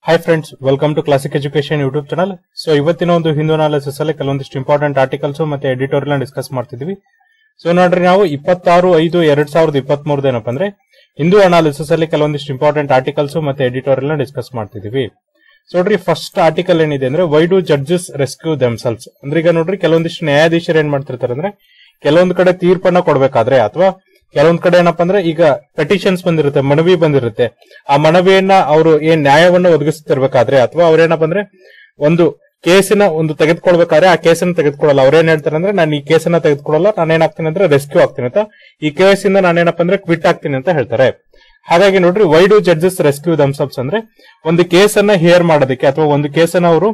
hi friends welcome to classic education YouTube channel so ಇವತ್ತಿನ ಒಂದು Hindu analysis ಅಲ್ಲಿ ಕೆಲವೊಂದಿಷ್ಟು ಇಂಪಾರ್ಟೆಂಟ್ ಆರ್ಟಿಕಲ್ಸ್ ಮತ್ತೆ ಎಡಿಟೋರಿಯಲ್ ಡಿಸ್ಕಸ್ ಮಾಡ್ತಿದ್ವಿ ಸೊ ನೋಡ್ರಿ ನಾವು ಇಪ್ಪತ್ತಾರು ಐದು ಎರಡ್ ಸಾವಿರದ ಇಪ್ಪತ್ತ್ ಮೂರದ ಏನಪ್ಪ ಅಂದ್ರೆ ಹಿಂದೂ ಅನಾಲಿಸಿಸ್ ಅಲ್ಲಿ ಕೆಲವೊಂದಿಷ್ಟು ಇಂಪಾರ್ಟೆಂಟ್ ಆರ್ಟಿಕಲ್ಸ್ ಮತ್ತೆ ಎಡಿಟೋರಿಯಲ್ ಡಿಸ್ಕಸ್ ಮಾಡ್ತಿದೀವಿ ಸೊ ನೋಡ್ರಿ ಫಸ್ಟ್ ಆರ್ಟಿಕಲ್ ಏನಿದೆ ಅಂದ್ರೆ ವೈ ಡು ಜಡ್ಜಸ್ ರೆಸ್ಕ್ಯೂ ದೆಮ್ಸೆಲ್ಸ್ ಅಂದ್ರೆ ಈಗ ನೋಡ್ರಿ ಕೆಲವೊಂದಿಷ್ಟು ನ್ಯಾಯಾಧೀಶರು ಏನ್ ಮಾಡ್ತಿರ್ತಾರೆ ಅಂದ್ರೆ ಕೆಲವೊಂದ್ ಕಡೆ ತೀರ್ಪನ್ನ ಕೊಡ್ಬೇಕಾದ್ರೆ ಅಥವಾ ಕೆಲವೊಂದ್ ಕಡೆ ಏನಪ್ಪಾ ಅಂದ್ರೆ ಈಗ ಪೆಟಿಷನ್ಸ್ ಬಂದಿರುತ್ತೆ ಮನವಿ ಬಂದಿರುತ್ತೆ ಆ ಮನವಿಯನ್ನ ಅವರು ಏನ್ ನ್ಯಾಯವನ್ನ ಒದಗಿಸ್ತಿರ್ಬೇಕಾದ್ರೆ ಅಥವಾ ಅವ್ರೇನಪ್ಪ ಅಂದ್ರೆ ಒಂದು ಕೇಸಿನ ಒಂದು ತೆಗೆದುಕೊಳ್ಬೇಕಾದ್ರೆ ಆ ಕೇಸನ್ನ ತೆಗೆದುಕೊಳ್ಳಲ್ಲ ಅವ್ರೇನ್ ಹೇಳ್ತಾರೆ ಅಂದ್ರೆ ನಾನು ಈ ಕೇಸನ್ನ ತೆಗೆದುಕೊಳ್ಳಲ್ಲ ನಾನೇನಾಗ್ತೀನಿ ಅಂದ್ರೆ ರೆಸ್ಕ್ಯೂ ಆಗ್ತೀನಿ ಅಂತ ಈ ಕೇಸಿಂದ ನಾನೇನಪ್ಪ ಅಂದ್ರೆ ಕ್ವಿಟ್ ಆಗ್ತೀನಿ ಅಂತ ಹೇಳ್ತಾರೆ ಹಾಗಾಗಿ ನೋಡ್ರಿ ವೈ ಡು ಜಡ್ಜಸ್ ರೆಸ್ಕ್ಯೂ ದಮ್ಸಬ್ಸ್ ಅಂದ್ರೆ ಒಂದು ಕೇಸನ್ನ ಹಿಯರ್ ಮಾಡೋದಕ್ಕೆ ಅಥವಾ ಒಂದು ಕೇಸನ್ನ ಅವರು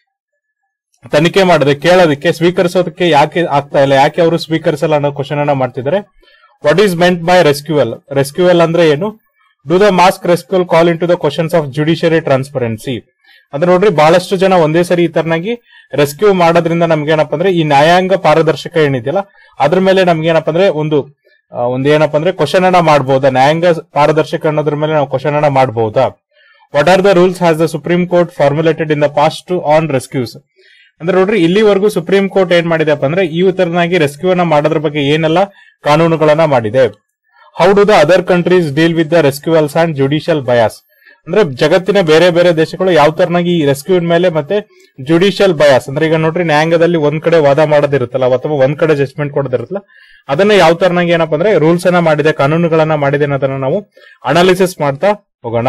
ತನಿಖೆ ಮಾಡೋದಕ್ಕೆ ಕೇಳೋದಕ್ಕೆ ಸ್ವೀಕರಿಸೋದಕ್ಕೆ ಯಾಕೆ ಆಗ್ತಾ ಇಲ್ಲ ಯಾಕೆ ಅವರು ಸ್ವೀಕರಿಸಲ್ಲ ಅನ್ನೋ ಕ್ವಶನ್ ಅನ್ನ ಮಾಡ್ತಿದ್ದಾರೆ what is meant by recusal recusal ಅಂದ್ರೆ ಏನು do the mask recusal call into the questions of judiciary transparency ಅಂದ್ರೆ ನೋಡ್ರಿ ಬಹಳಷ್ಟು ಜನ ಒಂದೇ ಸರಿ ಈ ತರನಾಗಿ ರೆಸ್ಕ್ಯೂ ಮಾಡೋದ್ರಿಂದ ನಮ್ಗೆ ಏನಪ್ಪಾ ಅಂದ್ರೆ ಈ ನ್ಯಾಯಾಂಗ ಪಾರದರ್ಶಕ ಏನಿದೆಯಲ್ಲ ಅದ್ರ ಮೇಲೆ ನಮ್ಗೆ ಏನಪ್ಪಾ ಅಂದ್ರೆ ಒಂದು ಆ, ಒಂದು ಏನಪ್ಪಾ ಅಂದ್ರೆ ಕ್ವಶನ್ ಅನ್ನ ಮಾಡಬಹುದಾ ನ್ಯಾಯಾಂಗ ಪಾರದರ್ಶಕ ಅನ್ನೋದ್ರ ಮೇಲೆ ನಾವು ಕ್ವಶನ್ ಅನ್ನ ಮಾಡಬಹುದಾ what are the rules has the Supreme Court formulated in the past on recusals ಅಂದ್ರೆ ನೋಡ್ರಿ ಇಲ್ಲಿವರೆಗೂ ಸುಪ್ರೀಂ ಕೋರ್ಟ್ ಏನ್ ಮಾಡಿದೆಪ್ಪ ಅಂದ್ರೆ ಈ ತರನಾಗಿ ರೆಸ್ಕ್ಯೂ ಅನ್ನ ಮಾಡೋದ್ರ ಬಗ್ಗೆ ಏನೆಲ್ಲ ಕಾನೂನುಗಳನ್ನ ಮಾಡಿದೆ how do the other countries deal with the recusals and judicial bias ಅಂದ್ರೆ ಜಗತ್ತಿನ ಬೇರೆ ಬೇರೆ ದೇಶಗಳು ಯಾವ ತರನಾಗಿ ಈ ರೆಸ್ಕ್ಯೂ ಮೇಲೆ ಮತ್ತೆ ಜುಡಿಷಿಯಲ್ ಬಯಾಸ್ ಅಂದ್ರೆ ಈಗ ನೋಡ್ರಿ ನ್ಯಾಯಾಂಗದಲ್ಲಿ ಒಂದ್ ಕಡೆ ವಾದ ಮಾಡೋದಿರುತ್ತಲ್ಲ ಅಥವಾ ಒಂದ್ ಕಡೆ ಜಜ್ಮೆಂಟ್ ಕೊಡೋದಿರುತ್ತಲ್ಲ ಅದನ್ನ ಯಾವ ತರನಾಗಿ ಏನಪ್ಪಾ ಅಂದ್ರೆ ರೂಲ್ಸ್ ಅನ್ನ ಮಾಡಿದೆ ಕಾನೂನುಗಳನ್ನ ಮಾಡಿದೆ ಅನ್ನೋದನ್ನ ನಾವು ಅನಾಲಿಸಿಸ್ ಮಾಡ್ತಾ ಹೋಗೋಣ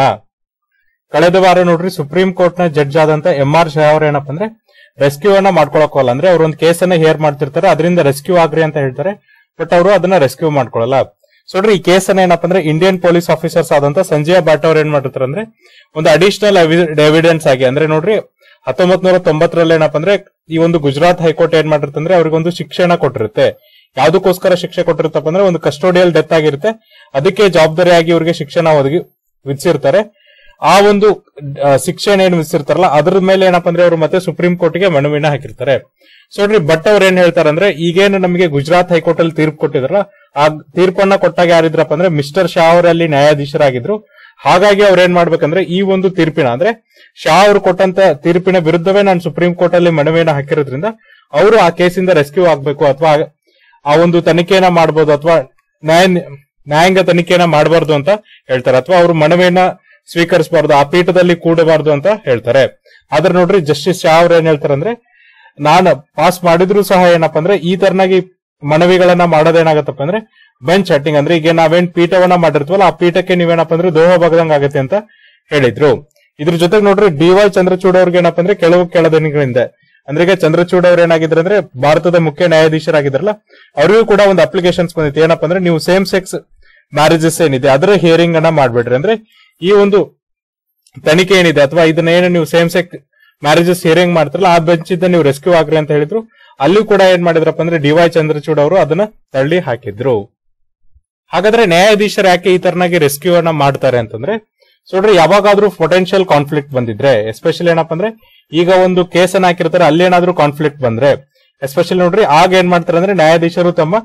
ಕಳೆದ ವಾರ ನೋಡ್ರಿ ಸುಪ್ರೀಂ ಕೋರ್ಟ್ ನ ಜಡ್ಜ್ ಆದಂತ ಎಂ ಆರ್ ಶಾ ಅವ್ರು ಏನಪ್ಪಾ ಅಂದ್ರೆ ರೆಸ್ಕ್ಯೂ ಅನ್ನ ಮಾಡ್ಕೊಳಕೋಲ್ಲ ಅಂದ್ರೆ ಅವ್ರ ಒಂದು ಕೇಸನ್ನ ಹೇರ್ ಮಾಡ್ತಿರ್ತಾರೆ ಅದರಿಂದ ರೆಸ್ಕ್ಯೂ ಆಗ್ರಿ ಅಂತ ಹೇಳ್ತಾರೆ ಬಟ್ ಅವರು ಅದನ್ನ ರೆಸ್ಕ್ಯೂ ಮಾಡ್ಕೊಳ್ಳಲ್ಲ ಸೊ ನೋಡ್ರಿ ಈ ಕೇಸನ್ನ ಏನಪ್ಪಾ ಅಂದ್ರೆ ಇಂಡಿಯನ್ ಪೊಲೀಸ್ ಆಫೀಸರ್ಸ್ ಆದಂತ ಸಂಜಯ್ ಭಟ್ ಅವ್ರು ಏನ್ ಮಾಡಿರ್ತಾರೆ ಅಂದ್ರೆ ಒಂದು ಅಡಿಷನಲ್ ಎವಿಡೆನ್ಸ್ ಆಗಿ ಅಂದ್ರೆ ನೋಡ್ರಿ ಹತ್ತೊಂಬತ್ ನೂರ ತೊಂಬತ್ತರಲ್ಲಿ ಏನಪ್ಪಾ ಅಂದ್ರೆ ಈ ಒಂದು ಗುಜರಾತ್ ಹೈಕೋರ್ಟ್ ಏನ್ ಮಾಡಿರ್ತಂದ್ರೆ ಅವ್ರಿಗೊಂದು ಶಿಕ್ಷಣ ಕೊಟ್ಟಿರುತ್ತೆ ಯಾವ್ದಕ್ಕೋಸ್ಕರ ಶಿಕ್ಷೆ ಕೊಟ್ಟಿರುತ್ತಪ್ಪ ಅಂದ್ರೆ ಒಂದು ಕಸ್ಟೋಡಿಯಲ್ ಡೆತ್ ಆಗಿರುತ್ತೆ ಅದಕ್ಕೆ ಜವಾಬ್ದಾರಿಯಾಗಿ ಇವ್ರಿಗೆ ಶಿಕ್ಷಣ ಒದಗಿ ವಿಧಿಸಿರ್ತಾರೆ ಆ ಒಂದು ಆ, ಶಿಕ್ಷೆನ ಏನ್ ವಿಧಿಸಿರ್ತಾರಲ್ಲ ಅದ್ರ ಮೇಲೆ ಏನಪ್ಪಾ ಅಂದ್ರೆ ಅವರು ಮತ್ತೆ ಸುಪ್ರೀಂ ಕೋರ್ಟ್ಗೆ ಮನವಿನ ಹಾಕಿರ್ತಾರೆ ಸೊ ನೋಡ್ರಿ ಭಟ್ ಅವ್ರು ಏನ್ ಹೇಳ್ತಾರೆ ಅಂದ್ರೆ ಈಗೇನು ನಮಗೆ ಗುಜರಾತ್ ಹೈಕೋರ್ಟ್ ಅಲ್ಲಿ ತೀರ್ಪು ಕೊಟ್ಟಿದ್ರಲ್ಲ ಆ ತೀರ್ಪನ್ನ ಕೊಟ್ಟಾಗ ಯಾರಿದ್ರಪ್ಪ ಅಂದ್ರೆ ಮಿಸ್ಟರ್ ಶಾ ಅವರಲ್ಲಿ ನ್ಯಾಯಾಧೀಶರಾಗಿದ್ರು ಹಾಗಾಗಿ ಅವ್ರು ಏನ್ ಮಾಡ್ಬೇಕಂದ್ರೆ ಈ ಒಂದು ತೀರ್ಪಿನ ಅಂದ್ರೆ ಶಾ ಅವರು ಕೊಟ್ಟಂತ ತೀರ್ಪಿನ ವಿರುದ್ಧವೇ ನಾನು ಸುಪ್ರೀಂ ಕೋರ್ಟ್ ಅಲ್ಲಿ ಮನವಿಯನ್ನ ಹಾಕಿರೋದ್ರಿಂದ ಅವರು ಆ ಕೇಸಿಂದ ರೆಸ್ಕ್ಯೂ ಆಗ್ಬೇಕು ಅಥವಾ ಆ ಒಂದು ತನಿಖೆಯನ್ನ ಮಾಡಬಹುದು ಅಥವಾ ನ್ಯಾಯ ನ್ಯಾಯಾಂಗ ತನಿಖೆಯನ್ನ ಮಾಡಬಾರ್ದು ಅಂತ ಹೇಳ್ತಾರೆ ಅಥವಾ ಅವರು ಮನವಿಯನ್ನ ಸ್ವೀಕರಿಸಬಾರ್ದು ಆ ಪೀಠದಲ್ಲಿ ಕೂಡಬಾರ್ದು ಅಂತ ಹೇಳ್ತಾರೆ ಆದ್ರೆ ನೋಡ್ರಿ ಜಸ್ಟಿಸ್ ಶಾ ಅವ್ರು ಏನ್ ಹೇಳ್ತಾರೆ ಅಂದ್ರೆ ನಾನು ಪಾಸ್ ಮಾಡಿದ್ರು ಸಹ ಏನಪ್ಪಾ ಅಂದ್ರೆ ಈ ತರನಾಗಿ ಮನವಿಗಳನ್ನ ಮಾಡೋದೇನಾಗತ್ತಪ್ಪ ಅಂದ್ರೆ ಬೆಂಚ್ ಹಟ್ಟಿಂಗ್ ಅಂದ್ರೆ ಈಗ ನಾವೇನ್ ಪೀಠವನ್ನ ಮಾಡಿರ್ತೀವಲ್ಲ ಆ ಪೀಠಕ್ಕೆ ನೀವೇನಪ್ಪ ಅಂದ್ರೆ ದೋಹ ಭಾಗದಂಗ ಆಗತ್ತೆ ಅಂತ ಹೇಳಿದ್ರು ಇದ್ರ ಜೊತೆಗೆ ನೋಡ್ರಿ ಡಿ ವೈ ಚಂದ್ರಚೂಡ್ ಅವ್ರಿಗೆ ಏನಪ್ಪಾ ಅಂದ್ರೆ ಕೆಲವು ಕೆಳದನಿಗಳಿಂದ ಅಂದ್ರೆ ಈಗ ಚಂದ್ರಚೂಡ್ ಅವ್ರು ಏನಾಗಿದ್ರು ಅಂದ್ರೆ ಭಾರತದ ಮುಖ್ಯ ನ್ಯಾಯಾಧೀಶರಾಗಿದ್ರಲ್ಲ ಅವರಿಗೂ ಕೂಡ ಒಂದು ಅಪ್ಲಿಕೇಶನ್ಸ್ ಬಂದಿತ್ತು ಏನಪ್ಪಾ ಅಂದ್ರೆ ನೀವು ಸೇಮ್ ಸೆಕ್ಸ್ ಮ್ಯಾರೇಜಸ್ ಏನಿದೆ ಅದರ ಹಿಯರಿಂಗ್ ಅನ್ನ ಮಾಡ್ಬೇಡ್ರಿ ಅಂದ್ರೆ ಈ ಒಂದು ತನಿಖೆ ಏನಿದೆ ಅಥವಾ ಇದನ್ನ ಏನು ನೀವು ಸೇಮ್ ಸೆಕ್ ಮ್ಯಾರೇಜಸ್ ಹಿಯರಿಂಗ್ ಮಾಡ್ತಾರಲ್ಲ ಆ ಬೆಂಚ್ ಇಂದ ನೀವು ರೆಸ್ಕ್ಯೂ ಆಗ್ರಿ ಅಂತ ಹೇಳಿದ್ರು ಅಲ್ಲಿ ಕೂಡ ಏನ್ ಮಾಡಿದ್ರಪ್ಪ ಅಂದ್ರೆ ಡಿ ವೈ ಚಂದ್ರಚೂಡ್ ಅವರು ಅದನ್ನ ತಳ್ಳಿ ಹಾಕಿದ್ರು ಹಾಗಾದ್ರೆ ನ್ಯಾಯಾಧೀಶರು ಯಾಕೆ ಈ ತರನಾಗಿ ರೆಸ್ಕ್ಯೂ ಅನ್ನ ಮಾಡ್ತಾರೆ ಅಂತಂದ್ರೆ ಸೊ ನೋಡ್ರಿ ಯಾವಾಗಾದ್ರೂ ಪೊಟೆನ್ಶಿಯಲ್ ಕಾನ್ಫ್ಲಿಕ್ಟ್ ಬಂದಿದ್ರೆ ಎಸ್ಪೆಷಲಿ ಏನಪ್ಪಾ ಅಂದ್ರೆ ಈಗ ಒಂದು ಕೇಸ್ ಅನ್ನ ಹಾಕಿರ್ತಾರೆ ಅಲ್ಲಿ ಏನಾದ್ರೂ ಕಾನ್ಫ್ಲಿಕ್ಟ್ ಬಂದ್ರೆ ಎಸ್ಪೆಷಲಿ ನೋಡ್ರಿ ಆಗ ಏನ್ ಮಾಡ್ತಾರೆ ಅಂದ್ರೆ ನ್ಯಾಯಾಧೀಶರು ತಮ್ಮ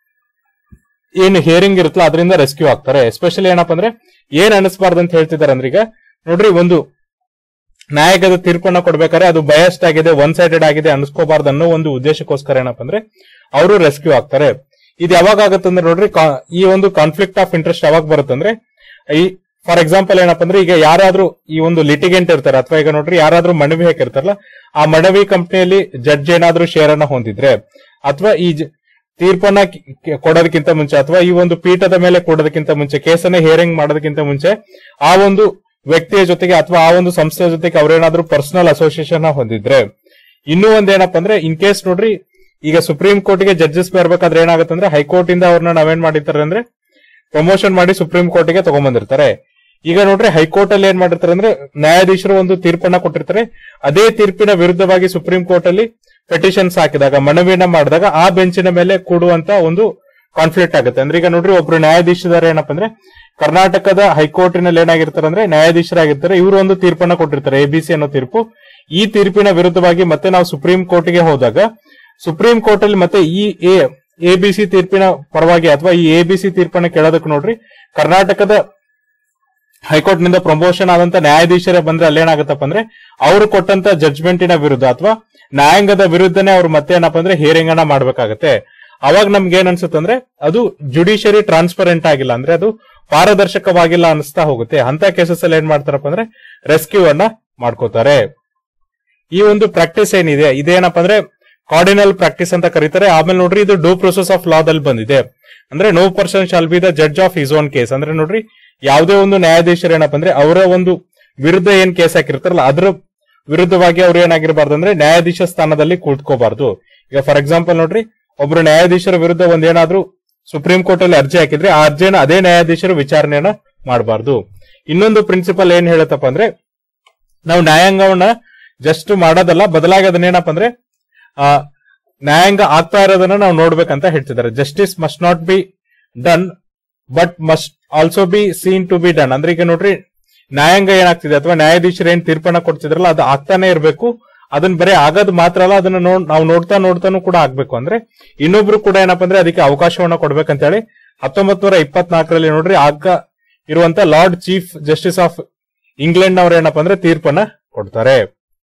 ಏನು ಹಿಯರಿಂಗ್ ಇರುತ್ತಲ್ಲ ಅದರಿಂದ ರೆಸ್ಕ್ಯೂ ಆಗ್ತಾರೆ ಎಸ್ಪೆಷಲಿ ಏನಪ್ಪಾ ಅಂದ್ರೆ ಏನ್ ಅನಿಸ್ಬಾರ್ದು ಅಂತ ಹೇಳ್ತಿದ್ದಾರೆ ಅಂದ್ರೆ ಈಗ ನೋಡ್ರಿ ಒಂದು ನ್ಯಾಯದ ತೀರ್ಪನ್ನ ಕೊಡ್ಬೇಕಾದ್ರೆ ಅದು ಬಯಸ್ಡ್ ಆಗಿದೆ ಒನ್ ಸೈಡೆಡ್ ಆಗಿದೆ ಅನಿಸ್ಕೋಬಾರ್ದು ಅನ್ನೋ ಒಂದು ಉದ್ದೇಶಕ್ಕೋಸ್ಕರ ಏನಪ್ಪಾ ಅಂದ್ರೆ ಅವರು ರೆಸ್ಕ್ಯೂ ಆಗ್ತಾರೆ ಇದು ಯಾವಾಗ ಆಗುತ್ತಂದ್ರೆ ನೋಡ್ರಿ ಕಾ- ಈ ಒಂದು ಕಾನ್ಫ್ಲಿಕ್ಟ್ ಆಫ್ ಇಂಟ್ರೆಸ್ಟ್ ಯಾವಾಗ ಬರುತ್ತಂದ್ರೆ ಈ ಫಾರ್ ಎಕ್ಸಾಂಪಲ್ ಏನಪ್ಪಾ ಅಂದ್ರೆ ಈಗ ಯಾರಾದ್ರೂ ಈ ಒಂದು ಲಿಟಿಗೆಂಟ್ ಇರ್ತಾರೆ ಅಥವಾ ಈಗ ನೋಡ್ರಿ ಯಾರಾದ್ರೂ ಮನವಿ ಹಾಕಿರ್ತಾರಲ್ಲ ಆ ಮನವಿ ಕಂಪನಿಯಲ್ಲಿ ಜಡ್ಜ್ ಏನಾದ್ರೂ ಶೇರ್ ಅನ್ನ ಹೊಂದಿದ್ರೆ ಅಥವಾ ಈ ಜ- ತೀರ್ಪನ್ನ ಕಿ- ಕಿ- ಕೊಡೋದಕ್ಕಿಂತ ಮುಂಚೆ ಅಥವಾ ಈ ಒಂದು ಪೀಠದ ಮೇಲೆ ಕೊಡೋದಕ್ಕಿಂತ ಮುಂಚೆ ಕೇಸನ್ನ ಹಿಯರಿಂಗ್ ಮಾಡೋದಕ್ಕಿಂತ ಮುಂಚೆ ಆ ಒಂದು ವ್ಯಕ್ತಿಯ ಜೊತೆಗೆ ಅಥವಾ ಆ ಒಂದು ಸಂಸ್ಥೆಯ ಜೊತೆಗೆ ಅವ್ರೇನಾದ್ರೂ ಪರ್ಸನಲ್ ಅಸೋಸಿಯೇಷನ್ ಹೊಂದಿದ್ರೆ ಇನ್ನೂ ಒಂದೇನಪ್ಪ ಅಂದ್ರೆ ಇನ್ ಕೇಸ್ ನೋಡ್ರಿ ಈಗ ಸುಪ್ರೀಂ ಕೋರ್ಟ್ಗೆ ಜಡ್ಜಸ್ ಬರ್ಬೇಕಾದ್ರೆ ಏನಾಗುತ್ತೆ ಅಂದ್ರೆ ಹೈಕೋರ್ಟ್ ಇಂದ ಅವ್ರನ್ನ ನಾವೇನ್ ಮಾಡಿರ್ತಾರೆ ಅಂದ್ರೆ ಪ್ರಮೋಷನ್ ಮಾಡಿ ಸುಪ್ರೀಂ ಕೋರ್ಟ್ಗೆ ತಗೊಂಡ್ಬಂದಿರ್ತಾರೆ ಈಗ ನೋಡ್ರಿ ಹೈಕೋರ್ಟ್ ಅಲ್ಲಿ ಏನ್ ಮಾಡಿರ್ತಾರೆ ಅಂದ್ರೆ ನ್ಯಾಯಾಧೀಶರು ಒಂದು ತೀರ್ಪನ್ನ ಕೊಟ್ಟಿರ್ತಾರೆ ಅದೇ ತೀರ್ಪಿನ ವಿರುದ್ಧವಾಗಿ ಸುಪ್ರೀಂ ಕೋರ್ಟ್ ಅಲ್ಲಿ ಪೆಟಿಷನ್ಸ್ ಹಾಕಿದಾಗ ಮನವಿಯನ್ನ ಮಾಡಿದಾಗ ಆ ಬೆಂಚಿನ ಮೇಲೆ ಕೂಡುವಂತ ಒಂದು ಕಾನ್ಫ್ಲಿಕ್ಟ್ ಆಗುತ್ತೆ ಅಂದ್ರೆ ಈಗ ನೋಡ್ರಿ ಒಬ್ರು ನ್ಯಾಯಾಧೀಶದಾರ ಏನಪ್ಪ ಅಂದ್ರೆ ಕರ್ನಾಟಕದ ಹೈಕೋರ್ಟಿನಲ್ಲಿ ಏನಾಗಿರ್ತಾರೆ ಅಂದ್ರೆ ನ್ಯಾಯಾಧೀಶರಾಗಿರ್ತಾರೆ ಇವರು ಒಂದು ತೀರ್ಪನ್ನ ಕೊಟ್ಟಿರ್ತಾರೆ ಎಬಿಸಿ ಅನ್ನೋ ತೀರ್ಪು ಈ ತೀರ್ಪಿನ ವಿರುದ್ಧವಾಗಿ ಮತ್ತೆ ನಾವು ಸುಪ್ರೀಂ ಕೋರ್ಟ್ಗೆ ಹೋದಾಗ ಸುಪ್ರೀಂ ಕೋರ್ಟ್ ಅಲ್ಲಿ ಮತ್ತೆ ಈ ಎಬಿಸಿ ತೀರ್ಪಿನ ಪರವಾಗಿ ಅಥವಾ ಈ ಎಬಿಸಿ ತೀರ್ಪನ್ನ ಕೇಳೋದಕ್ಕೆ ನೋಡ್ರಿ ಕರ್ನಾಟಕದ ಹೈಕೋರ್ಟ್ ನಿಂದ ಪ್ರಮೋಷನ್ ಆದಂತ ನ್ಯಾಯಾಧೀಶರೇ ಬಂದ್ರೆ ಅಲ್ಲೇನಾಗತ್ತಪ್ಪ ಅಂದ್ರೆ ಅವರು ಕೊಟ್ಟಂತ ಜಡ್ಜ್ಮೆಂಟಿನ ವಿರುದ್ಧ ಅಥವಾ ನ್ಯಾಯಾಂಗದ ವಿರುದ್ಧನೇ ಅವ್ರು ಮತ್ತೆ ಏನಪ್ಪ ಅಂದ್ರೆ ಹಿಯರಿಂಗ್ ಅನ್ನ ಮಾಡ್ಬೇಕಾಗತ್ತೆ ಅವಾಗ ನಮ್ಗೆ ಏನ್ ಅನ್ಸುತ್ತೆ ಅಂದ್ರೆ ಅದು ಜುಡಿಷಿಯರಿ ಟ್ರಾನ್ಸ್ಪರೆಂಟ್ ಆಗಿಲ್ಲ ಅಂದ್ರೆ ಅದು ಪಾರದರ್ಶಕವಾಗಿಲ್ಲ ಅನಿಸ್ತಾ ಹೋಗುತ್ತೆ ಅಂತ ಕೇಸಸ್ ಅಲ್ಲಿ ಏನ್ ಮಾಡ್ತಾರಪ್ಪ ಅಂದ್ರೆ ರೆಸ್ಕ್ಯೂ ಅನ್ನ ಮಾಡ್ಕೋತಾರೆ ಈ ಒಂದು ಪ್ರಾಕ್ಟೀಸ್ ಏನಿದೆ ಇದೇನಪ್ಪ ಅಂದ್ರೆ ಕಾರ್ಡಿನಲ್ ಪ್ರಾಕ್ಟೀಸ್ ಅಂತ ಕರೀತಾರೆ ಆಮೇಲೆ ನೋಡ್ರಿ ಇದು ಡೂ ಪ್ರೊಸೆಸ್ ಆಫ್ ಲಾ ದಲ್ಲಿ ಬಂದಿದೆ ಅಂದ್ರೆ no person shall be the judge of his own case ಅಂದ್ರೆ ನೋಡ್ರಿ ಯಾವುದೇ ಒಂದು ನ್ಯಾಯಾಧೀಶರು ಏನಪ್ಪ ಅಂದ್ರೆ ಅವರ ಒಂದು ವಿರುದ್ಧ ಏನ್ ಕೇಸ್ ಹಾಕಿರ್ತಾರಲ್ಲ ಅದ್ರ ವಿರುದ್ಧವಾಗಿ ಅವ್ರು ಏನಾಗಿರ್ಬಾರ್ದು ಅಂದ್ರೆ ನ್ಯಾಯಾಧೀಶ ಸ್ಥಾನದಲ್ಲಿ ಕೂತ್ಕೋಬಾರ್ದು ಈಗ ಫಾರ್ ಎಕ್ಸಾಂಪಲ್ ನೋಡ್ರಿ ಒಬ್ರು ನ್ಯಾಯಾಧೀಶರ ವಿರುದ್ಧ ಒಂದೇನಾದ್ರೂ ಸುಪ್ರೀಂ ಕೋರ್ಟ್ ಅಲ್ಲಿ ಅರ್ಜಿ ಹಾಕಿದ್ರೆ ಆ ಅರ್ಜಿನ ಅದೇ ನ್ಯಾಯಾಧೀಶರು ವಿಚಾರಣೆಯನ್ನ ಮಾಡಬಾರ್ದು ಇನ್ನೊಂದು ಪ್ರಿನ್ಸಿಪಲ್ ಏನ್ ಹೇಳತ್ತಪ್ಪ ಅಂದ್ರೆ ನಾವು ನ್ಯಾಯಾಂಗವನ್ನ ಜಸ್ಟ್ ಮಾಡೋದಲ್ಲ ಬದಲಾಗಿ ಅದನ್ನೇನಪ್ಪ ಅಂದ್ರೆ ಆ ನ್ಯಾಯಾಂಗ ಆಗ್ತಾ ಇರೋದನ್ನ ನಾವು ನೋಡ್ಬೇಕಂತ ಹೇಳ್ತಿದ್ದಾರೆ justice must not be done but must also be seen to be done ಅಂದ್ರೆ ಈಗ ನೋಡ್ರಿ ನ್ಯಾಯಾಂಗ ಏನಾಗ್ತಿದೆ ಅಥವಾ ನ್ಯಾಯಾಧೀಶರು ಏನ್ ತೀರ್ಪನ್ನ ಕೊಡ್ತಿದ್ರಲ್ಲ ಅದು ಆಗ್ತಾನೆ ಇರಬೇಕು ಅದನ್ನ ಬರೀ ಆಗೋದ್ ಮಾತ್ರ ಅಲ್ಲ ಅದನ್ನ ನೋಡ್ ನಾವು ನೋಡ್ತಾ ನೋಡ್ತಾನು ಕೂಡ ಆಗ್ಬೇಕು ಅಂದ್ರೆ ಇನ್ನೊಬ್ರು ಕೂಡ ಏನಪ್ಪ ಅಂದ್ರೆ ಅದಕ್ಕೆ ಅವಕಾಶವನ್ನ ಕೊಡ್ಬೇಕಂತ ಹೇಳಿ ಹತ್ತೊಂಬತ್ ನೂರ ಇಪ್ಪತ್ನಾಲ್ಕರಲ್ಲಿ ನೋಡ್ರಿ ಆಗ ಇರುವಂತ Lord Chief Justice of England ಅವ್ರ ಏನಪ್ಪ ಅಂದ್ರೆ ತೀರ್ಪನ್ನ ಕೊಡ್ತಾರೆ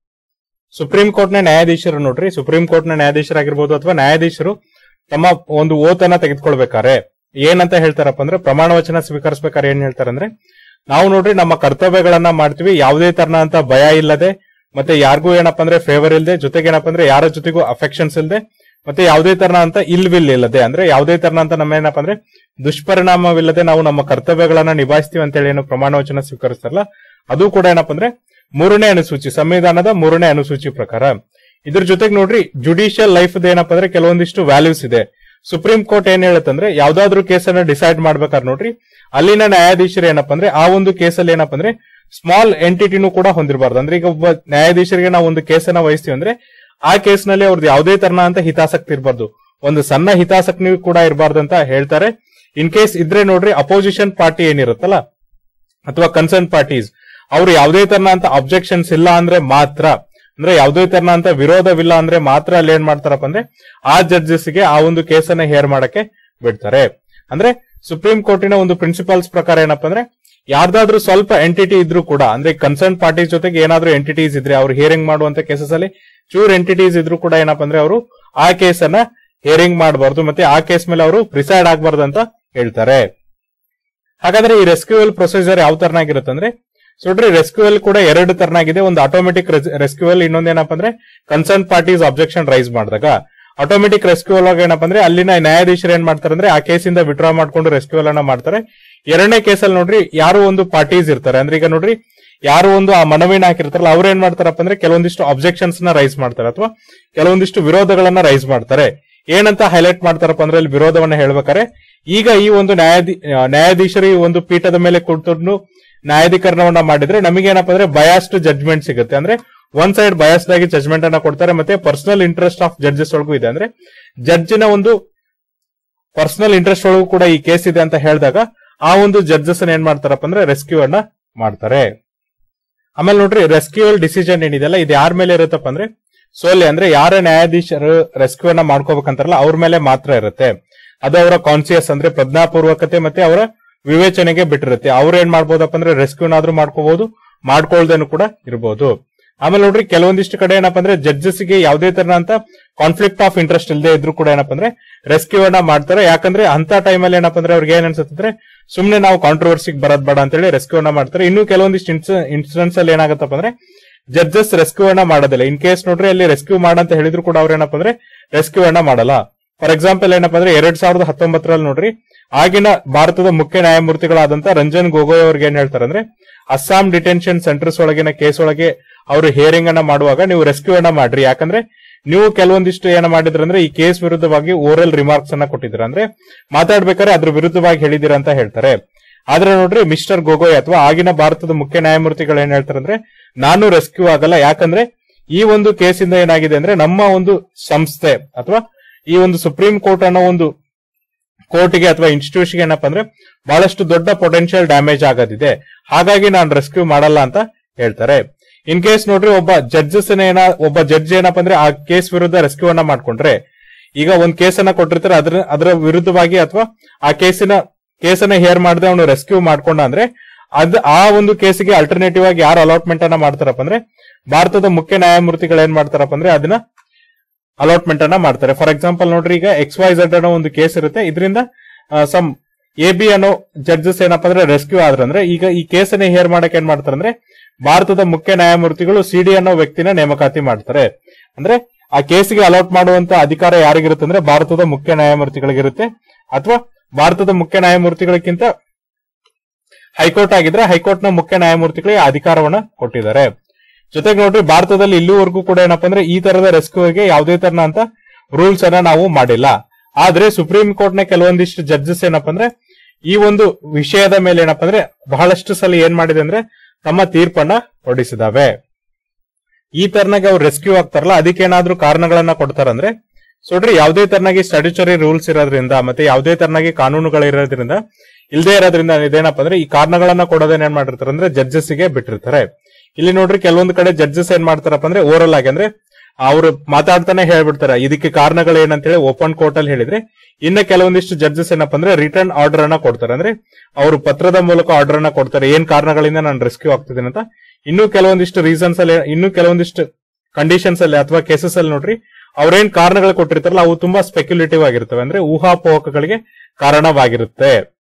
ಸುಪ್ರೀಂ ಕೋರ್ಟ್ ನ ನ್ಯಾಯಾಧೀಶರು ನೋಡ್ರಿ ಸುಪ್ರೀಂ ಕೋರ್ಟ್ ನ ನ್ಯಾಯಾಧೀಶರಾಗಿರ್ಬೋದು ಅಥವಾ ನ್ಯಾಯಾಧೀಶರು ತಮ್ಮ ಒಂದು ಓತನ್ನ ತೆಗೆದುಕೊಳ್ಬೇಕಾರೆ ಏನಂತ ಹೇಳ್ತಾರಪ್ಪ ಅಂದ್ರೆ ಪ್ರಮಾಣ ವಚನ ಸ್ವೀಕರಿಸಬೇಕಾದ್ರೆ ಏನ್ ಹೇಳ್ತಾರೆ ಅಂದ್ರೆ ನಾವು ನೋಡ್ರಿ ನಮ್ಮ ಕರ್ತವ್ಯಗಳನ್ನ ಮಾಡ್ತೀವಿ ಯಾವುದೇ ತರನ ಅಂತ ಭಯ ಇಲ್ಲದೆ ಮತ್ತೆ ಯಾರಿಗೂ ಏನಪ್ಪ ಅಂದ್ರೆ ಫೇವರ್ ಇಲ್ಲದೆ ಜೊತೆಗೆ ಏನಪ್ಪ ಅಂದ್ರೆ ಯಾರ ಜೊತೆಗೂ ಅಫೆಕ್ಷನ್ಸ್ ಇಲ್ಲದೆ ಮತ್ತೆ ಯಾವುದೇ ತರನ ಅಂತ ಇಲ್ ವಿಲ್ ಇಲ್ಲದೆ ಅಂದ್ರೆ ಯಾವುದೇ ತರನ ಅಂತ ನಮ್ಮ ಏನಪ್ಪ ಅಂದ್ರೆ ದುಷ್ಪರಿಣಾಮವಿಲ್ಲದೆ ನಾವು ನಮ್ಮ ಕರ್ತವ್ಯಗಳನ್ನ ನಿಭಾಯಿಸ್ತೀವಿ ಅಂತ ಹೇಳಿ ಏನು ಪ್ರಮಾಣ ವಚನ ಸ್ವೀಕರಿಸ್ತಾರಲ್ಲ ಅದು ಕೂಡ ಏನಪ್ಪ ಅಂದ್ರೆ ಮೂರನೇ ಅನುಸೂಚಿ ಸಂವಿಧಾನದ ಮೂರನೇ ಅನುಸೂಚಿ ಪ್ರಕಾರ ಇದ್ರ ಜೊತೆಗೆ ನೋಡ್ರಿ ಜುಡಿಷಿಯಲ್ ಲೈಫ್ ಏನಪ್ಪ ಅಂದ್ರೆ ಕೆಲವೊಂದಿಷ್ಟು ವ್ಯಾಲ್ಯೂಸ್ ಇದೆ ಸುಪ್ರೀಂ ಕೋರ್ಟ್ ಏನ್ ಹೇಳುತ್ತಂದ್ರೆ ಯಾವ್ದಾದ್ರು ಕೇಸನ್ನ ಡಿಸೈಡ್ ಮಾಡ್ಬೇಕಾದ್ರೆ ನೋಡ್ರಿ ಅಲ್ಲಿನ ನ್ಯಾಯಾಧೀಶರು ಏನಪ್ಪ ಅಂದ್ರೆ ಆ ಒಂದು ಕೇಸಲ್ಲಿ ಏನಪ್ಪ ಅಂದ್ರೆ ಸ್ಮಾಲ್ ಎಂಟಿಟಿನೂ ಕೂಡ ಹೊಂದಿರಬಾರ್ದು ಅಂದ್ರೆ ಈಗ ಒಬ್ಬ ನ್ಯಾಯಾಧೀಶರಿಗೆ ನಾವು ಒಂದು ಕೇಸನ್ನ ವಹಿಸ್ತೀವಿ ಅಂದ್ರೆ ಆ ಕೇಸ್ನಲ್ಲಿ ಅವ್ರದ್ದು ಯಾವುದೇ ತರನ ಅಂತ ಹಿತಾಸಕ್ತಿ ಇರಬಾರ್ದು ಒಂದು ಸಣ್ಣ ಹಿತಾಸಕ್ತಿ ಕೂಡ ಇರಬಾರ್ದು ಅಂತ ಹೇಳ್ತಾರೆ ಇನ್ ಕೇಸ್ ಇದ್ರೆ ನೋಡ್ರಿ ಅಪೋಸಿಷನ್ ಪಾರ್ಟಿ ಏನಿರುತ್ತಲ್ಲ ಅಥವಾ ಕನ್ಸರ್ನ್ ಪಾರ್ಟೀಸ್ ಅವ್ರು ಯಾವುದೇ ತರನ ಅಂತ ಅಬ್ಜೆಕ್ಷನ್ಸ್ ಇಲ್ಲ ಅಂದ್ರೆ ಮಾತ್ರ ಅಂದ್ರೆ ಯಾವುದೇ ತರನ ಅಂತ ವಿರೋಧವಿಲ್ಲ ಅಂದ್ರೆ ಮಾತ್ರ ಅಲ್ಲಿ ಏನ್ ಮಾಡ್ತಾರಪ್ಪ ಅಂದ್ರೆ ಆ ಜಡ್ಜಸ್ಗೆ ಆ ಒಂದು ಕೇಸನ್ನ ಹೇರ್ ಮಾಡಕ್ಕೆ ಬಿಡ್ತಾರೆ ಅಂದ್ರೆ ಸುಪ್ರೀಂ ಕೋರ್ಟಿನ ಒಂದು ಪ್ರಿನ್ಸಿಪಲ್ಸ್ ಪ್ರಕಾರ ಏನಪ್ಪ ಅಂದ್ರೆ ಯಾರ್ದಾದ್ರೂ ಸ್ವಲ್ಪ ಎಂಟಿಟಿ ಇದ್ರೂ ಕೂಡ ಅಂದ್ರೆ ಕನ್ಸರ್ನ್ ಪಾರ್ಟೀಸ್ ಜೊತೆಗೆ ಏನಾದ್ರೂ ಎಂಟಿಟೀಸ್ ಇದ್ರೆ ಅವ್ರು ಹಿಯರಿಂಗ್ ಮಾಡುವಂತ ಕೇಸಸ್ ಅಲ್ಲಿ ಚೂರ್ ಎಂಟಿಟೀಸ್ ಇದ್ರೂ ಕೂಡ ಏನಪ್ಪ ಅಂದ್ರೆ ಅವರು ಆ ಕೇಸನ್ನ ಹಿಯರಿಂಗ್ ಮಾಡಬಾರ್ದು ಮತ್ತೆ ಆ ಕೇಸ್ ಮೇಲೆ ಅವರು ಪ್ರಿಸೈಡ್ ಆಗಬಾರ್ದು ಅಂತ ಹೇಳ್ತಾರೆ ಹಾಗಾದ್ರೆ ಈ ರೆಸ್ಕ್ಯೂವಲ್ ಪ್ರೊಸೀಜರ್ ಯಾವ ತರನಾಗಿರುತ್ತೆ ಅಂದ್ರೆ ಸೊ ನೋಡ್ರಿ ರೆಸ್ಕ್ಯೂವಲ್ ಕೂಡ ಎರಡು ತರನಾಗಿದೆ ಒಂದು ಆಟೋಮೆಟಿಕ್ ರೆಸ್ಕ್ಯೂವಲ್ ಇನ್ನೊಂದೇನಪ್ಪ ಅಂದ್ರೆ ಕನ್ಸರ್ನ್ ಪಾರ್ಟೀಸ್ ಅಬ್ಜೆಕ್ಷನ್ ರೈಸ್ ಮಾಡಿದಾಗ ಆಟೋಮೆಟಿಕ್ ರೆಸ್ಕ್ಯೂವಲ್ ಆಗ ಏನಪ್ಪ ಅಂದ್ರೆ ಅಲ್ಲಿನ ನ್ಯಾಯಾಧೀಶರು ಏನ್ ಮಾಡ್ತಾರೆ ಅಂದ್ರೆ ಆ ಕೇಸಿಂದ ವಿಡ್ರಾ ಮಾಡ್ಕೊಂಡು ರೆಸ್ಕ್ಯೂವಲ್ ಅನ್ನ ಮಾಡ್ತಾರೆ ಎರಡನೇ ಕೇಸಲ್ಲಿ ನೋಡ್ರಿ ಯಾರು ಒಂದು ಪಾರ್ಟೀಸ್ ಇರ್ತಾರೆ ಅಂದ್ರೆ ಈಗ ನೋಡ್ರಿ ಯಾರು ಒಂದು ಆ ಮನವಿನ ಹಾಕಿರ್ತಾರಲ್ಲ ಅವ್ರು ಏನ್ ಮಾಡ್ತಾರಪ್ಪ ಅಂದ್ರೆ ಕೆಲವೊಂದಿಷ್ಟು ಅಬ್ಜೆಕ್ಷನ್ಸ್ ನ ರೈಸ್ ಮಾಡ್ತಾರೆ ಅಥವಾ ಕೆಲವೊಂದಿಷ್ಟು ವಿರೋಧಗಳನ್ನ ರೈಸ್ ಮಾಡ್ತಾರೆ ಏನಂತ ಹೈಲೈಟ್ ಮಾಡ್ತಾರಪ್ಪ ಅಂದ್ರೆ ಇಲ್ಲಿ ವಿರೋಧವನ್ನ ಹೇಳ್ಬೇಕಾರೆ ಈಗ ಈ ಒಂದು ನ್ಯಾಯಾಧಿ ಆ, ನ್ಯಾಯಾಧೀಶರು ಈ ಒಂದು ಪೀಠದ ಮೇಲೆ ಕೂತ್ಕೊಂಡು ನ್ಯಾಯಾಧೀಕರಣವನ್ನ ಮಾಡಿದ್ರೆ ನಮಗೇನಪ್ಪ ಅಂದ್ರೆ ಬಯಾಸ್ಡ್ ಜಡ್ಜ್ಮೆಂಟ್ ಸಿಗುತ್ತೆ ಅಂದ್ರೆ ಒನ್ ಸೈಡ್ ಬಯಾಸ್ಡ್ ಆಗಿ ಜಡ್ಜ್ಮೆಂಟ್ ಅನ್ನ ಕೊಡ್ತಾರೆ ಮತ್ತೆ ಪರ್ಸನಲ್ ಇಂಟ್ರೆಸ್ಟ್ ಆಫ್ ಜಡ್ಜಸ್ ಒಳಗೂ ಇದೆ ಅಂದ್ರೆ ಜಡ್ಜಿನ ಒಂದು ಪರ್ಸನಲ್ ಇಂಟ್ರೆಸ್ಟ್ ಒಳಗೂ ಕೂಡ ಈ ಕೇಸ್ ಇದೆ ಅಂತ ಹೇಳಿದಾಗ ಆ ಒಂದು ಜಡ್ಜಸ್ ಏನ್ ಮಾಡ್ತಾರಪ್ಪ ಅಂದ್ರೆ ರೆಸ್ಕ್ಯೂ ಅನ್ನ ಮಾಡ್ತಾರೆ ಆಮೇಲೆ ನೋಡ್ರಿ ರೆಸ್ಕ್ಯೂವಲ್ ಡಿಸಿಷನ್ ಏನಿದೆಯಲ್ಲ ಇದು ಯಾರ ಮೇಲೆ ಇರುತ್ತಪ್ಪ ಅಂದ್ರೆ ಸೋಲಿ ಅಂದ್ರೆ ಯಾರ ನ್ಯಾಯಾಧೀಶರು ರೆಸ್ಕ್ಯೂ ಅನ್ನ ಮಾಡ್ಕೋಬೇಕಂತಾರಲ್ಲ ಅವ್ರ ಮೇಲೆ ಮಾತ್ರ ಇರುತ್ತೆ ಅದು ಅವರ ಕಾನ್ಸಿಯಸ್ ಅಂದ್ರೆ ಪ್ರಜ್ಞಾಪೂರ್ವಕತೆ ಮತ್ತೆ ಅವರ ವಿವೇಚನೆಗೆ ಬಿಟ್ಟಿರುತ್ತೆ ಅವ್ರು ಏನ್ ಮಾಡ್ಬೋದಪ್ಪ ಅಂದ್ರೆ ರೆಸ್ಕ್ಯೂನಾದ್ರೂ ಮಾಡ್ಕೋಬಹುದು ಮಾಡ್ಕೊಳ್ದೇನು ಕೂಡ ಇರಬಹುದು ಆಮೇಲೆ ನೋಡ್ರಿ ಕೆಲವೊಂದಿಷ್ಟು ಕಡೆ ಏನಪ್ಪ ಅಂದ್ರೆ ಜಡ್ಜಸ್ ಗೆ ಯಾವುದೇ ತರ ಅಂತ ಕಾನ್ಫ್ಲಿಕ್ಟ್ ಆಫ್ ಇಂಟ್ರೆಸ್ಟ್ ಇಲ್ಲದೆ ಇದ್ರು ಕೂಡ ಏನಪ್ಪ ಅಂದ್ರೆ ರೆಸ್ಕ್ಯೂ ಅನ್ನ ಮಾಡ್ತಾರೆ ಯಾಕಂದ್ರೆ ಅಂತ ಟೈಮಲ್ಲಿ ಏನಪ್ಪ ಅಂದ್ರೆ ಅವ್ರಿಗೆ ಏನ್ ಅನ್ಸುತ್ತೆ ಸುಮ್ನೆ ನಾವು ಕಾಂಟ್ರವರ್ಸಿಗೆ ಬರೋದ್ ಬೇಡ ಅಂತ ಹೇಳಿ ರೆಸ್ಕ್ಯೂ ಅನ್ನ ಮಾಡ್ತಾರೆ ಇನ್ನು ಕೆಲವೊಂದಿಷ್ಟು ಇನ್ಸಿಡೆಂಟ್ಸ್ ಅಲ್ಲಿ ಏನಾಗತ್ತಪ್ಪ ಅಂದ್ರೆ ಜಡ್ಜಸ್ ರೆಸ್ಕ್ಯೂ ಅನ್ನ ಮಾಡೋದಿಲ್ಲ ಇನ್ ಕೇಸ್ ನೋಡ್ರಿ ಅಲ್ಲಿ ರೆಸ್ಕ್ಯೂ ಮಾಡಂತ ಹೇಳಿದ್ರು ಕೂಡ ಅವ್ರು ಏನಪ್ಪ ಅಂದ್ರೆ ರೆಸ್ಕ್ಯೂ ಅನ್ನ ಮಾಡಲ್ಲ ಫಾರ್ ಎಕ್ಸಾಂಪಲ್ ಏನಪ್ಪ ಅಂದ್ರೆ ಎರಡ್ ಸಾವಿರದ ಹತ್ತೊಂಬತ್ತರಲ್ಲಿ ನೋಡ್ರಿ ಆಗಿನ ಭಾರತದ ಮುಖ್ಯ ನ್ಯಾಯಮೂರ್ತಿಗಳಾದಂತ ರಂಜನ್ ಗೊಗೊಯ್ ಅವ್ರಿಗೆ ಏನ್ ಹೇಳ್ತಾರೆ ಅಂದ್ರೆ ಅಸ್ಸಾಂ ಡಿಟೆನ್ಷನ್ ಸೆಂಟರ್ಸ್ ಒಳಗಿನ ಕೇಸ್ ಒಳಗೆ ಅವರು ಹಿಯರಿಂಗ್ ಅನ್ನ ಮಾಡುವಾಗ ನೀವು ರೆಸ್ಕ್ಯೂ ಅನ್ನ ಮಾಡ್ರಿ ಯಾಕಂದ್ರೆ ನೀವು ಕೆಲವೊಂದಿಷ್ಟು ಏನ ಮಾಡಿದ್ರ ಅಂದ್ರೆ ಈ ಕೇಸ್ ವಿರುದ್ಧವಾಗಿ ಓರಲ್ ರಿಮಾರ್ಕ್ಸ್ ಅನ್ನ ಕೊಟ್ಟಿದ್ದೀರ ಅಂದ್ರೆ ಮಾತಾಡ್ಬೇಕಾದ್ರೆ ಅದ್ರ ವಿರುದ್ಧವಾಗಿ ಹೇಳಿದಿರ ಅಂತ ಹೇಳ್ತಾರೆ ಆದ್ರೆ ನೋಡ್ರಿ ಮಿಸ್ಟರ್ ಗೊಗೊಯ್ ಅಥವಾ ಆಗಿನ ಭಾರತದ ಮುಖ್ಯ ನ್ಯಾಯಮೂರ್ತಿಗಳು ಏನ್ ಹೇಳ್ತಾರೆ ಅಂದ್ರೆ ನಾನು ರೆಸ್ಕ್ಯೂ ಆಗಲ್ಲ ಯಾಕಂದ್ರೆ ಈ ಒಂದು ಕೇಸಿಂದ ಏನಾಗಿದೆ ಅಂದ್ರೆ ನಮ್ಮ ಒಂದು ಸಂಸ್ಥೆ ಅಥವಾ ಈ ಒಂದು ಸುಪ್ರೀಂ ಕೋರ್ಟ್ ಅನ್ನೋ ಒಂದು ಕೋರ್ಟ್ಗೆ ಅಥವಾ ಇನ್ಸ್ಟಿಟ್ಯೂಷನ್ಗೆ ಏನಪ್ಪ ಅಂದ್ರೆ ಬಹಳಷ್ಟು ದೊಡ್ಡ ಪೊಟೆನ್ಶಿಯಲ್ ಡ್ಯಾಮೇಜ್ ಆಗೋದಿದೆ ಹಾಗಾಗಿ ನಾನು ರೆಸ್ಕ್ಯೂ ಮಾಡಲ್ಲ ಅಂತ ಹೇಳ್ತಾರೆ ಇನ್ ಕೇಸ್ ನೋಡ್ರಿ ಒಬ್ಬ ಜಡ್ಜಸ್ ಏನ ಒಬ್ಬ ಜಡ್ಜ್ ಏನಪ್ಪ ಅಂದ್ರೆ ಆ ಕೇಸ್ ವಿರುದ್ಧ ರೆಸ್ಕ್ಯೂ ಅನ್ನ ಮಾಡ್ಕೊಂಡ್ರೆ ಈಗ ಒಂದ್ ಕೇಸನ್ನ ಕೊಟ್ಟಿರ್ತಾರೆ ಅದ್ರ ಅದರ ವಿರುದ್ಧವಾಗಿ ಅಥವಾ ಆ ಕೇಸಿನ ಕೇಸನ್ನ ಹೇರ್ ಮಾಡದೆ ಅವನು ರೆಸ್ಕ್ಯೂ ಮಾಡ್ಕೊಂಡ ಅಂದ್ರೆ ಅದ್ ಆ ಒಂದು ಕೇಸಿಗೆ ಅಲ್ಟರ್ನೇಟಿವ್ ಆಗಿ ಯಾರು ಅಲಾಟ್ಮೆಂಟ್ ಅನ್ನ ಮಾಡ್ತಾರಪ್ಪ ಅಂದ್ರೆ ಭಾರತದ ಮುಖ್ಯ ನ್ಯಾಯಮೂರ್ತಿಗಳು ಏನ್ ಮಾಡ್ತಾರಪ್ಪ ಅಂದ್ರೆ ಅದನ್ನ ಅಲಾಟ್ಮೆಂಟ್ ಅನ್ನ ಮಾಡ್ತಾರೆ ಫಾರ್ ಎಕ್ಸಾಂಪಲ್ ನೋಡ್ರಿ ಈಗ ಎಕ್ಸ್ ವೈ ಝೆಡ್ ಅನ್ನೋ ಒಂದು ಕೇಸ್ ಇರುತ್ತೆ ಇದರಿಂದ ಸಮ್ ಎ ಬಿ ಅನ್ನೋ ಜಡ್ಜಸ್ ಏನಪ್ಪಾ ಅಂದ್ರೆ ರೆಸ್ಕ್ಯೂ ಆದ್ರಂದ್ರೆ ಈಗ ಈ ಕೇಸನ್ನ ಹೇರ್ ಮಾಡಕ್ ಏನ್ ಮಾಡ್ತಾರೆ ಅಂದ್ರೆ ಭಾರತದ ಮುಖ್ಯ ನ್ಯಾಯಮೂರ್ತಿಗಳು ಸಿಡಿ ಅನ್ನೋ ವ್ಯಕ್ತಿನ ನೇಮಕಾತಿ ಮಾಡ್ತಾರೆ ಅಂದ್ರೆ ಆ ಕೇಸಿಗೆ ಅಲಾಟ್ ಮಾಡುವಂತ ಅಧಿಕಾರ ಯಾರಿಗಿರುತ್ತೆ ಅಂದ್ರೆ ಭಾರತದ ಮುಖ್ಯ ನ್ಯಾಯಮೂರ್ತಿಗಳಿಗಿರುತ್ತೆ ಅಥವಾ ಭಾರತದ ಮುಖ್ಯ ನ್ಯಾಯಮೂರ್ತಿಗಳಿಗಿಂತ ಹೈಕೋರ್ಟ್ ಆಗಿದ್ರೆ ಹೈಕೋರ್ಟ್ ನ ಮುಖ್ಯ ನ್ಯಾಯಮೂರ್ತಿಗಳಿಗೆ ಆ ಅಧಿಕಾರವನ್ನ ಕೊಟ್ಟಿದ್ದಾರೆ ಜೊತೆಗೆ ನೋಡ್ರಿ ಭಾರತದಲ್ಲಿ ಇಲ್ಲಿವರೆಗೂ ಕೂಡ ಏನಪ್ಪಾ ಅಂದ್ರೆ ಈ ತರದ ರೆಸ್ಕ್ಯೂಗೆ ಯಾವುದೇ ತರನ ಅಂತ ರೂಲ್ಸ್ ಅನ್ನ ನಾವು ಮಾಡಿಲ್ಲ ಆದ್ರೆ ಸುಪ್ರೀಂ ಕೋರ್ಟ್ ನ ಕೆಲವೊಂದಿಷ್ಟು ಜಡ್ಜಸ್ ಏನಪ್ಪಾ ಅಂದ್ರೆ ಈ ಒಂದು ವಿಷಯದ ಮೇಲೆ ಏನಪ್ಪಾ ಅಂದ್ರೆ ಬಹಳಷ್ಟು ಸಲ ಏನ್ ಮಾಡಿದೆ ಅಂದ್ರೆ ತಮ್ಮ ತೀರ್ಪನ್ನ ಹೊರಡಿಸಿದಾವೆ ಈ ತರನಾಗಿ ಅವ್ರು ರೆಸ್ಕ್ಯೂ ಆಗ್ತಾರಲ್ಲ ಅದಕ್ಕೆ ಏನಾದ್ರೂ ಕಾರಣಗಳನ್ನ ಕೊಡ್ತಾರಂದ್ರೆ ಸೊ ನೋಡ್ರಿ ಯಾವುದೇ ತರನಾಗಿ ಸ್ಟ್ಯಾಟ್ಯೂಟರಿ ರೂಲ್ಸ್ ಇರೋದ್ರಿಂದ ಮತ್ತೆ ಯಾವುದೇ ತರನಾಗಿ ಕಾನೂನುಗಳಿರೋದ್ರಿಂದ ಇಲ್ಲದೆ ಇರೋದ್ರಿಂದ ಇದೇನಪ್ಪ ಅಂದ್ರೆ ಈ ಕಾರಣಗಳನ್ನ ಕೊಡೋದೇನ್ ಏನ್ ಮಾಡಿರ್ತಾರೆ ಅಂದ್ರೆ ಜಡ್ಜಸ್ ಗೆ ಬಿಟ್ಟಿರ್ತಾರೆ ಇಲ್ಲಿ ನೋಡ್ರಿ ಕೆಲವೊಂದು ಕಡೆ ಜಡ್ಜಸ್ ಏನ್ ಮಾಡ್ತಾರಪ್ಪ ಅಂದ್ರೆ ಓರಲ್ ಆಗಿ ಅಂದ್ರೆ ಅವ್ರು ಮಾತಾಡ್ತಾನೆ ಹೇಳ್ಬಿಡ್ತಾರೆ ಇದಕ್ಕೆ ಕಾರಣಗಳು ಏನಂತೇಳಿ ಓಪನ್ ಕೋರ್ಟ್ ಅಲ್ಲಿ ಹೇಳಿದ್ರೆ ಇನ್ನ ಕೆಲವೊಂದಿಷ್ಟು ಜಡ್ಜಸ್ ಏನಪ್ಪ ಅಂದ್ರೆ ರಿಟರ್ನ್ ಆರ್ಡರ್ ಅನ್ನ ಕೊಡ್ತಾರೆ ಅಂದ್ರೆ ಅವರು ಪತ್ರದ ಮೂಲಕ ಆರ್ಡರ್ ಅನ್ನ ಕೊಡ್ತಾರೆ ಏನ್ ಕಾರಣಗಳಿಂದ ನಾನು ರೆಸ್ಕ್ಯೂ ಆಗ್ತಿದ್ದೀನಿ ಅಂತ ಇನ್ನು ಕೆಲವೊಂದಿಷ್ಟು ರೀಸನ್ಸ್ ಅಲ್ಲಿ ಇನ್ನು ಕೆಲವೊಂದಿಷ್ಟು ಕಂಡೀಷನ್ಸ್ ಅಲ್ಲಿ ಅಥವಾ ಕೇಸಸ್ ಅಲ್ಲಿ ನೋಡ್ರಿ ಅವ್ರೇನ್ ಕಾರಣಗಳು ಕೊಟ್ಟಿರ್ತಾರಲ್ಲ ಅವು ತುಂಬಾ ಸ್ಪೆಕ್ಯುಲೇಟಿವ್ ಆಗಿರ್ತವೆ ಅಂದ್ರೆ ಊಹಾಪೋಹಕಗಳಿಗೆ ಕಾರಣವಾಗಿರುತ್ತೆ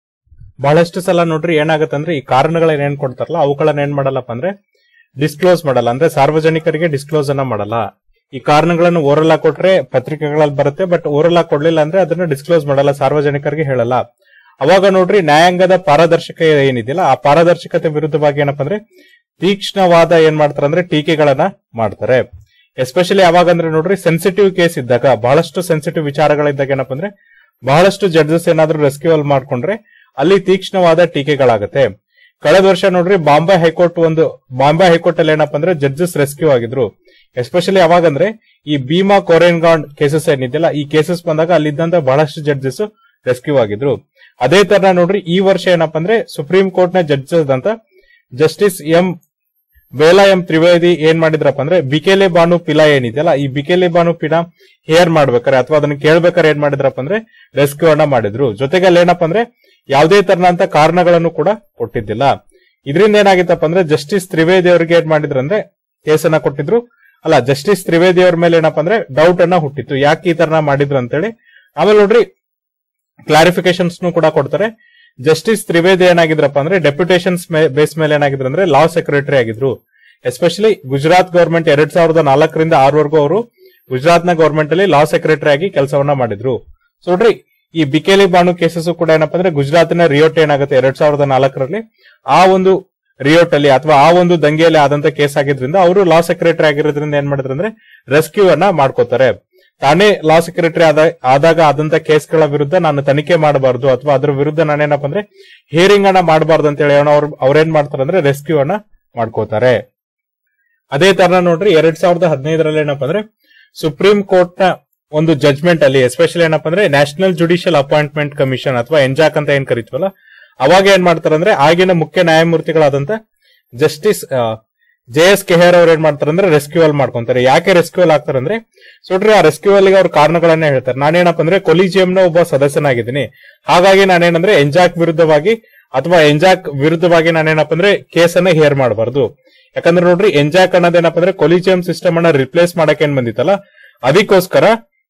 ಬಹಳಷ್ಟು ಸಲ ನೋಡ್ರಿ ಏನಾಗುತ್ತೆ ಅಂದ್ರೆ ಈ ಕಾರಣಗಳನ್ನ ಏನ್ ಕೊಡ್ತಾರಲ್ಲ ಅವುಗಳನ್ನ ಏನ್ ಮಾಡಲ್ಲಪ್ಪ ಅಂದ್ರೆ ಡಿಸ್ಕ್ಲೋಸ್ ಮಾಡಲ್ಲ ಅಂದ್ರೆ ಸಾರ್ವಜನಿಕರಿಗೆ ಡಿಸ್ಕ್ಲೋಸ್ ಅನ್ನ ಮಾಡಲ್ಲ ಈ ಕಾರಣಗಳನ್ನು ಓರಲ್ ಆಗಿ ಕೊಟ್ರೆ ಪತ್ರಿಕೆಗಳಲ್ಲಿ ಬರುತ್ತೆ ಬಟ್ ಓರಲ್ ಆಗಿ ಕೊಡ್ಲಿಲ್ಲ ಅಂದ್ರೆ ಅದನ್ನ ಡಿಸ್ಕ್ಲೋಸ್ ಮಾಡಲ್ಲ ಸಾರ್ವಜನಿಕರಿಗೆ ಹೇಳಲ್ಲ ಅವಾಗ ನೋಡ್ರಿ ನ್ಯಾಯಾಂಗದ ಪಾರದರ್ಶಕ ಏನಿದೆಯಲ್ಲ ಆ ಪಾರದರ್ಶಕತೆ ವಿರುದ್ಧವಾಗಿ ಏನಪ್ಪಾ ಅಂದ್ರೆ ತೀಕ್ಷ್ಣವಾದ ಏನ್ ಮಾಡ್ತಾರೆ ಅಂದ್ರೆ ಟೀಕೆಗಳನ್ನ ಮಾಡ್ತಾರೆ ಎಸ್ಪೆಷಲಿ ಯಾವಾಗ ಅಂದ್ರೆ ನೋಡ್ರಿ ಸೆನ್ಸಿಟಿವ್ ಕೇಸ್ ಇದ್ದಾಗ ಬಹಳಷ್ಟು ಸೆನ್ಸಿಟಿವ್ ವಿಚಾರಗಳಿದ್ದಾಗ ಏನಪ್ಪಾ ಅಂದ್ರೆ ಬಹಳಷ್ಟು ಜಡ್ಜಸ್ ಏನಾದ್ರೂ ರೆಸ್ಕ್ಯೂವಲ್ ಮಾಡ್ಕೊಂಡ್ರೆ ಅಲ್ಲಿ ತೀಕ್ಷ್ಣವಾದ ಟೀಕೆಗಳಾಗತ್ತೆ ಕಳೆದ ವರ್ಷ ನೋಡ್ರಿ ಬಾಂಬೆ ಹೈಕೋರ್ಟ್ ಒಂದು ಬಾಂಬೆ ಹೈಕೋರ್ಟ್ ಅಲ್ಲಿ ಏನಪ್ಪಾ ಅಂದ್ರೆ ಜಡ್ಜಸ್ ರೆಸ್ಕ್ಯೂ ಆಗಿದ್ರು ಎಸ್ಪೆಷಲಿ ಯಾವಾಗಂದ್ರೆ ಈ ಭೀಮಾ ಕೊರೆನ್ಗಾಂಡ್ ಕೇಸಸ್ ಏನಿದೆಯಲ್ಲ ಈ ಕೇಸಸ್ ಬಂದಾಗ ಅಲ್ಲಿದ್ದಂತ ಬಹಳಷ್ಟು ಜಡ್ಜಸ್ ರೆಸ್ಕ್ಯೂ ಆಗಿದ್ರು ಅದೇ ತರ ನೋಡ್ರಿ ಈ ವರ್ಷ ಏನಪ್ಪಾ ಅಂದ್ರೆ ಸುಪ್ರೀಂ ಕೋರ್ಟ್ ನ ಜಡ್ಜಸ್ ಅಂತ Justice M Bela M Trivedi ಏನ್ ಮಾಡಿದ್ರಪ್ಪ ಅಂದ್ರೆ ಬಿಕೆಲೆ ಬಾನು ಪಿಲಾ ಏನಿದೆಯಲ್ಲ ಈ ಬಿಕೆಲೆ ಬಾನು ಪಿಲಾ ಹೇರ್ ಮಾಡ್ಬೇಕಾರೆ ಅಥವಾ ಅದನ್ನ ಕೇಳ್ಬೇಕಾರೆ ಏನ್ ಮಾಡಿದ್ರಪ್ಪ ಅಂದ್ರೆ ರೆಸ್ಕ್ಯೂ ಅನ್ನ ಮಾಡಿದ್ರು ಜೊತೆಗೆ ಅಲ್ಲಿ ಏನಪ್ಪಾ ಅಂದ್ರೆ ಯಾವುದೇ ತರನಂತ ಕಾರಣಗಳನ್ನು ಕೂಡ ಕೊಟ್ಟಿದ್ದಿಲ್ಲ ಇದರಿಂದ ಏನಾಗಿತ್ತಪ್ಪ ಅಂದ್ರೆ ಜಸ್ಟಿಸ್ ತ್ರಿವೇದಿ ಅವರಿಗೆ ಏನ್ ಮಾಡಿದ್ರಂದ್ರೆ ಕೇಸನ್ನ ಕೊಟ್ಟಿದ್ರು ಅಲ್ಲ ಜಸ್ಟಿಸ್ ತ್ರಿವೇದಿ ಅವ್ರ ಮೇಲೆ ಏನಪ್ಪಾ ಅಂದ್ರೆ ಡೌಟ್ ಅನ್ನ ಹುಟ್ಟಿತ್ತು ಯಾಕೆ ಈ ತರನ ಮಾಡಿದ್ರು ಅಂತೇಳಿ ಆಮೇಲೆ ನೋಡ್ರಿ ಕ್ಲಾರಿಫಿಕೇಶನ್ಸ್ ಕೂಡ ಕೊಡ್ತಾರೆ ಜಸ್ಟಿಸ್ ತ್ರಿವೇದಿ ಏನಾಗಿದ್ರಪ್ಪ ಅಂದ್ರೆ ಡೆಪ್ಯುಟೇಷನ್ಸ್ ಬೇಸ್ ಮೇಲೆ ಏನಾಗಿದ್ರು ಅಂದ್ರೆ ಲಾ ಸೆಕ್ರೆಟರಿ ಆಗಿದ್ರು ಎಸ್ಪೆಷಲಿ ಗುಜರಾತ್ ಗವರ್ಮೆಂಟ್ ಎರಡ್ ಸಾವಿರದ ನಾಲ್ಕರಿಂದ ಆರವರೆಗೂ ಅವರು ಗುಜರಾತ್ ನ ಗವರ್ಮೆಂಟ್ ಅಲ್ಲಿ ಲಾ ಸೆಕ್ರೆಟರಿ ಆಗಿ ಕೆಲಸವನ್ನ ಮಾಡಿದ್ರು ಸೊ ನೋಡ್ರಿ ಈ ಬಿಕೆಲಿ ಬಾನು ಕೇಸಸ್ ಕೂಡ ಏನಪ್ಪಾ ಅಂದ್ರೆ ಗುಜರಾತಿನ ರಿಯೋಟ್ ಏನಾಗುತ್ತೆ ಎರಡ್ ಸಾವಿರದ ನಾಲ್ಕರಲ್ಲಿ ಆ ಒಂದು ರಿಯೋಟ್ ಅಲ್ಲಿ ಅಥವಾ ಆ ಒಂದು ದಂಗೆಯಲ್ಲಿ ಆದಂತ ಕೇಸ್ ಆಗಿದ್ರಿಂದ ಅವರು ಲಾ ಸೆಕ್ರೆಟರಿ ಆಗಿರೋದ್ರಿಂದ ಏನ್ ಮಾಡಿದ್ರು ಅಂದ್ರೆ ರೆಸ್ಕ್ಯೂ ಅನ್ನ ಮಾಡ್ಕೋತಾರೆ ತಾನೇ ಲಾ ಸೆಕ್ರೆಟರಿ ಆದಾಗ ಆದಂತ ಕೇಸ್ಗಳ ವಿರುದ್ಧ ನಾನು ತನಿಖೆ ಮಾಡಬಾರ್ದು ಅಥವಾ ಅದ್ರ ವಿರುದ್ಧ ನಾನೇನಪ್ಪ ಅಂದ್ರೆ ಹಿಯರಿಂಗ್ ಅನ್ನ ಮಾಡಬಾರ್ದು ಅಂತ ಹೇಳಿ ಅವ್ರು ಅವ್ರೇನ್ ಮಾಡ್ತಾರೆ ಅಂದ್ರೆ ರೆಸ್ಕ್ಯೂ ಅನ್ನ ಮಾಡ್ಕೋತಾರೆ ಅದೇ ತರ ನೋಡ್ರಿ ಎರಡ್ ಸಾವಿರದ ಹದಿನೈದರಲ್ಲಿ ಏನಪ್ಪಾ ಅಂದ್ರೆ ಸುಪ್ರೀಂ ಕೋರ್ಟ್ ನ ಒಂದು ಜಜ್ಮೆಂಟ್ ಅಲ್ಲಿ ಎಸ್ಪೆಷಲಿ ಏನಪ್ಪಾ ಅಂದ್ರೆ ನ್ಯಾಷನಲ್ ಜುಡಿಷಿಯಲ್ ಅಪಾಯಿಂಟ್ಮೆಂಟ್ ಕಮಿಷನ್ ಅಥವಾ ಎಂಜಾಕ್ ಅಂತ ಏನ್ ಕರಿತೀವಲ್ಲ ಅವಾಗ ಏನ್ ಮಾಡ್ತಾರೆ ಅಂದ್ರೆ ಆಗಿನ ಮುಖ್ಯ ನ್ಯಾಯಮೂರ್ತಿಗಳಾದಂತ ಜಸ್ಟಿಸ್ ಜೆ ಎಸ್ ಕೆಹರ್ ಅವ್ರು ಏನ್ ಮಾಡ್ತಾರೆ ಅಂದ್ರೆ ರೆಸ್ಕ್ಯೂವಲ್ ಮಾಡ್ಕೊಂತಾರೆ ಯಾಕೆ ರೆಸ್ಕ್ಯೂವಲ್ ಆಗ್ತಾರೆ ಅಂದ್ರೆ ಸೊ ನೋಡ್ರಿ ಆ ರೆಸ್ಕ್ಯೂವಲ್ ಗೆ ಅವ್ರ ಕಾರಣಗಳನ್ನ ಹೇಳ್ತಾರೆ ನಾನೇನಪ್ಪ ಅಂದ್ರೆ ಕೊಲಿಜಿಯಂ ನ ಒಬ್ಬ ಸದಸ್ಯನಾಗಿದ್ದೀನಿ ಹಾಗಾಗಿ ನಾನೇನಂದ್ರೆ ಎಂಜಾಕ್ ವಿರುದ್ಧವಾಗಿ ಅಥವಾ ಎಂಜಾಕ್ ವಿರುದ್ಧವಾಗಿ ನಾನೇನಪ್ಪ ಅಂದ್ರೆ ಕೇಸನ್ನ ಹೇರ್ ಮಾಡಬಾರ್ದು ಯಾಕಂದ್ರೆ ನೋಡ್ರಿ ಎಂಜಾಕ್ ಅನ್ನೋದೇನಪ್ಪ ಅಂದ್ರೆ ಕೊಲಿಜಿಯಂ ಸಿಸ್ಟಮ್ ಅನ್ನ ರಿಪ್ಲೇಸ್ ಮಾಡಕ್ ಏನ್ ಬಂದಿತ್ತಲ್ಲ ಅದಕ್ಕೋಸ್ಕರ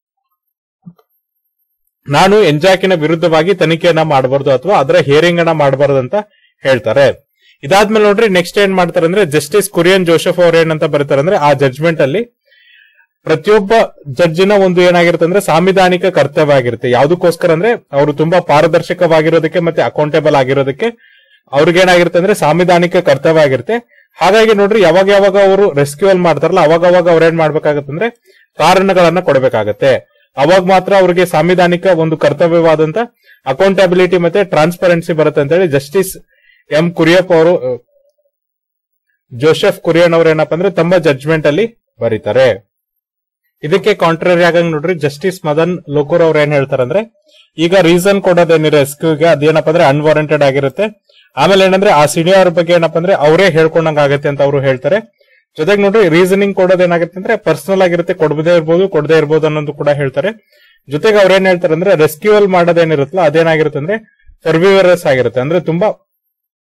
ನಾನು ಎಂಜಾಕಿನ ವಿರುದ್ಧವಾಗಿ ತನಿಖೆಯನ್ನ ಮಾಡಬಾರ್ದು ಅಥವಾ ಅದರ ಹಿಯರಿಂಗ್ ಅನ್ನ ಮಾಡಬಾರ್ದು ಅಂತ ಹೇಳ್ತಾರೆ ಇದಾದ್ಮೇಲೆ ನೋಡ್ರಿ ನೆಕ್ಸ್ಟ್ ಏನ್ ಮಾಡ್ತಾರೆ ಅಂದ್ರೆ ಜಸ್ಟಿಸ್ ಕುರಿಯನ್ ಜೋಸೆಫ್ ಅವ್ರ ಏನಂತ ಬರ್ತಾರೆ ಅಂದ್ರೆ ಆ ಜಡ್ಜ್ಮೆಂಟ್ ಅಲ್ಲಿ ಪ್ರತಿಯೊಬ್ಬ ಜಡ್ಜಿನ ಒಂದು ಏನಾಗಿರುತ್ತೆ ಅಂದ್ರೆ ಸಾಂವಿಧಾನಿಕ ಕರ್ತವ್ಯ ಆಗಿರುತ್ತೆ ಯಾವ್ದಕ್ಕೋಸ್ಕರ ಅಂದ್ರೆ ಅವರು ತುಂಬಾ ಪಾರದರ್ಶಕವಾಗಿರೋದಕ್ಕೆ ಮತ್ತೆ ಅಕೌಂಟೇಬಲ್ ಆಗಿರೋದಕ್ಕೆ ಅವ್ರಿಗೇನಾಗಿರುತ್ತೆ ಅಂದ್ರೆ ಸಾಂವಿಧಾನಿಕ ಕರ್ತವ್ಯ ಆಗಿರುತ್ತೆ ಹಾಗಾಗಿ ನೋಡ್ರಿ ಯಾವಾಗ ಯಾವಾಗ ಅವರು ರೆಸ್ಕ್ಯೂವಲ್ ಮಾಡ್ತಾರಲ್ಲ ಅವಾಗ ಅವಾಗ ಅವ್ರ ಏನ್ ಮಾಡ್ಬೇಕಾಗತ್ತೆ ಅಂದ್ರೆ ಕಾರಣಗಳನ್ನ ಕೊಡಬೇಕಾಗತ್ತೆ ಅವಾಗ ಮಾತ್ರ ಅವ್ರಿಗೆ ಸಾಂವಿಧಾನಿಕ ಒಂದು ಕರ್ತವ್ಯವಾದಂತ ಅಕೌಂಟಬಿಲಿಟಿ ಮತ್ತೆ ಟ್ರಾನ್ಸ್ಪರೆನ್ಸಿ ಬರುತ್ತೆ ಅಂತ ಹೇಳಿ ಜಸ್ಟಿಸ್ ಎಂ ಕುರಿಯಪ್ಪ ಅವರು ಜೋಸೆಫ್ ಕುರಿಯನ್ ಅವ್ರು ಏನಪ್ಪಾ ಅಂದ್ರೆ ತಮ್ಮ ಜಡ್ಜ್ಮೆಂಟ್ ಅಲ್ಲಿ ಬರೀತಾರೆ ಇದಕ್ಕೆ ಕಾಂಟ್ರರಿ ಆಗಂಗ್ ನೋಡ್ರಿ ಜಸ್ಟಿಸ್ ಮದನ್ ಲೋಕೂರ್ ಅವ್ರು ಏನ್ ಹೇಳ್ತಾರೆ ಅಂದ್ರೆ ಈಗ ರೀಸನ್ ಕೊಡೋದೇನಿದೆ ರೆಸ್ಕ್ಯೂಗೆ ಅದೇನಪ್ಪ ಅಂದ್ರೆ ಅನ್ವಾರಂಟೆಡ್ ಆಗಿರುತ್ತೆ ಆಮೇಲೆ ಏನಂದ್ರೆ ಆ ಸೀನಿಯರ್ ಬಗ್ಗೆ ಏನಪ್ಪ ಅಂದ್ರೆ ಅವರೇ ಹೇಳ್ಕೊಂಡಂಗ ಆಗತ್ತೆ ಅಂತ ಅವರು ಹೇಳ್ತಾರೆ ಜೊತೆಗೆ ನೋಡ್ರಿ ರೀಸನಿಂಗ್ ಕೊಡೋದು ಏನಾಗುತ್ತೆ ಅಂದ್ರೆ ಪರ್ಸನಲ್ ಆಗಿರುತ್ತೆ ಕೊಡದೇ ಇರ್ಬೋದು ಕೊಡದೇ ಇರ್ಬೋದು ಅನ್ನೋದು ಕೂಡ ಹೇಳ್ತಾರೆ ಜೊತೆಗೆ ಅವ್ರ ಏನ್ ಹೇಳ್ತಾರೆ ಅಂದ್ರೆ ರೆಸ್ಕ್ಯೂವಲ್ ಮಾಡೋದೇನಿರುತ್ತಲ್ಲ ಅದೇನಾಗಿರುತ್ತೆ ಅಂದ್ರೆ ಸರ್ವಿವರಸ್ ಆಗಿರುತ್ತೆ ಅಂದ್ರೆ ತುಂಬಾ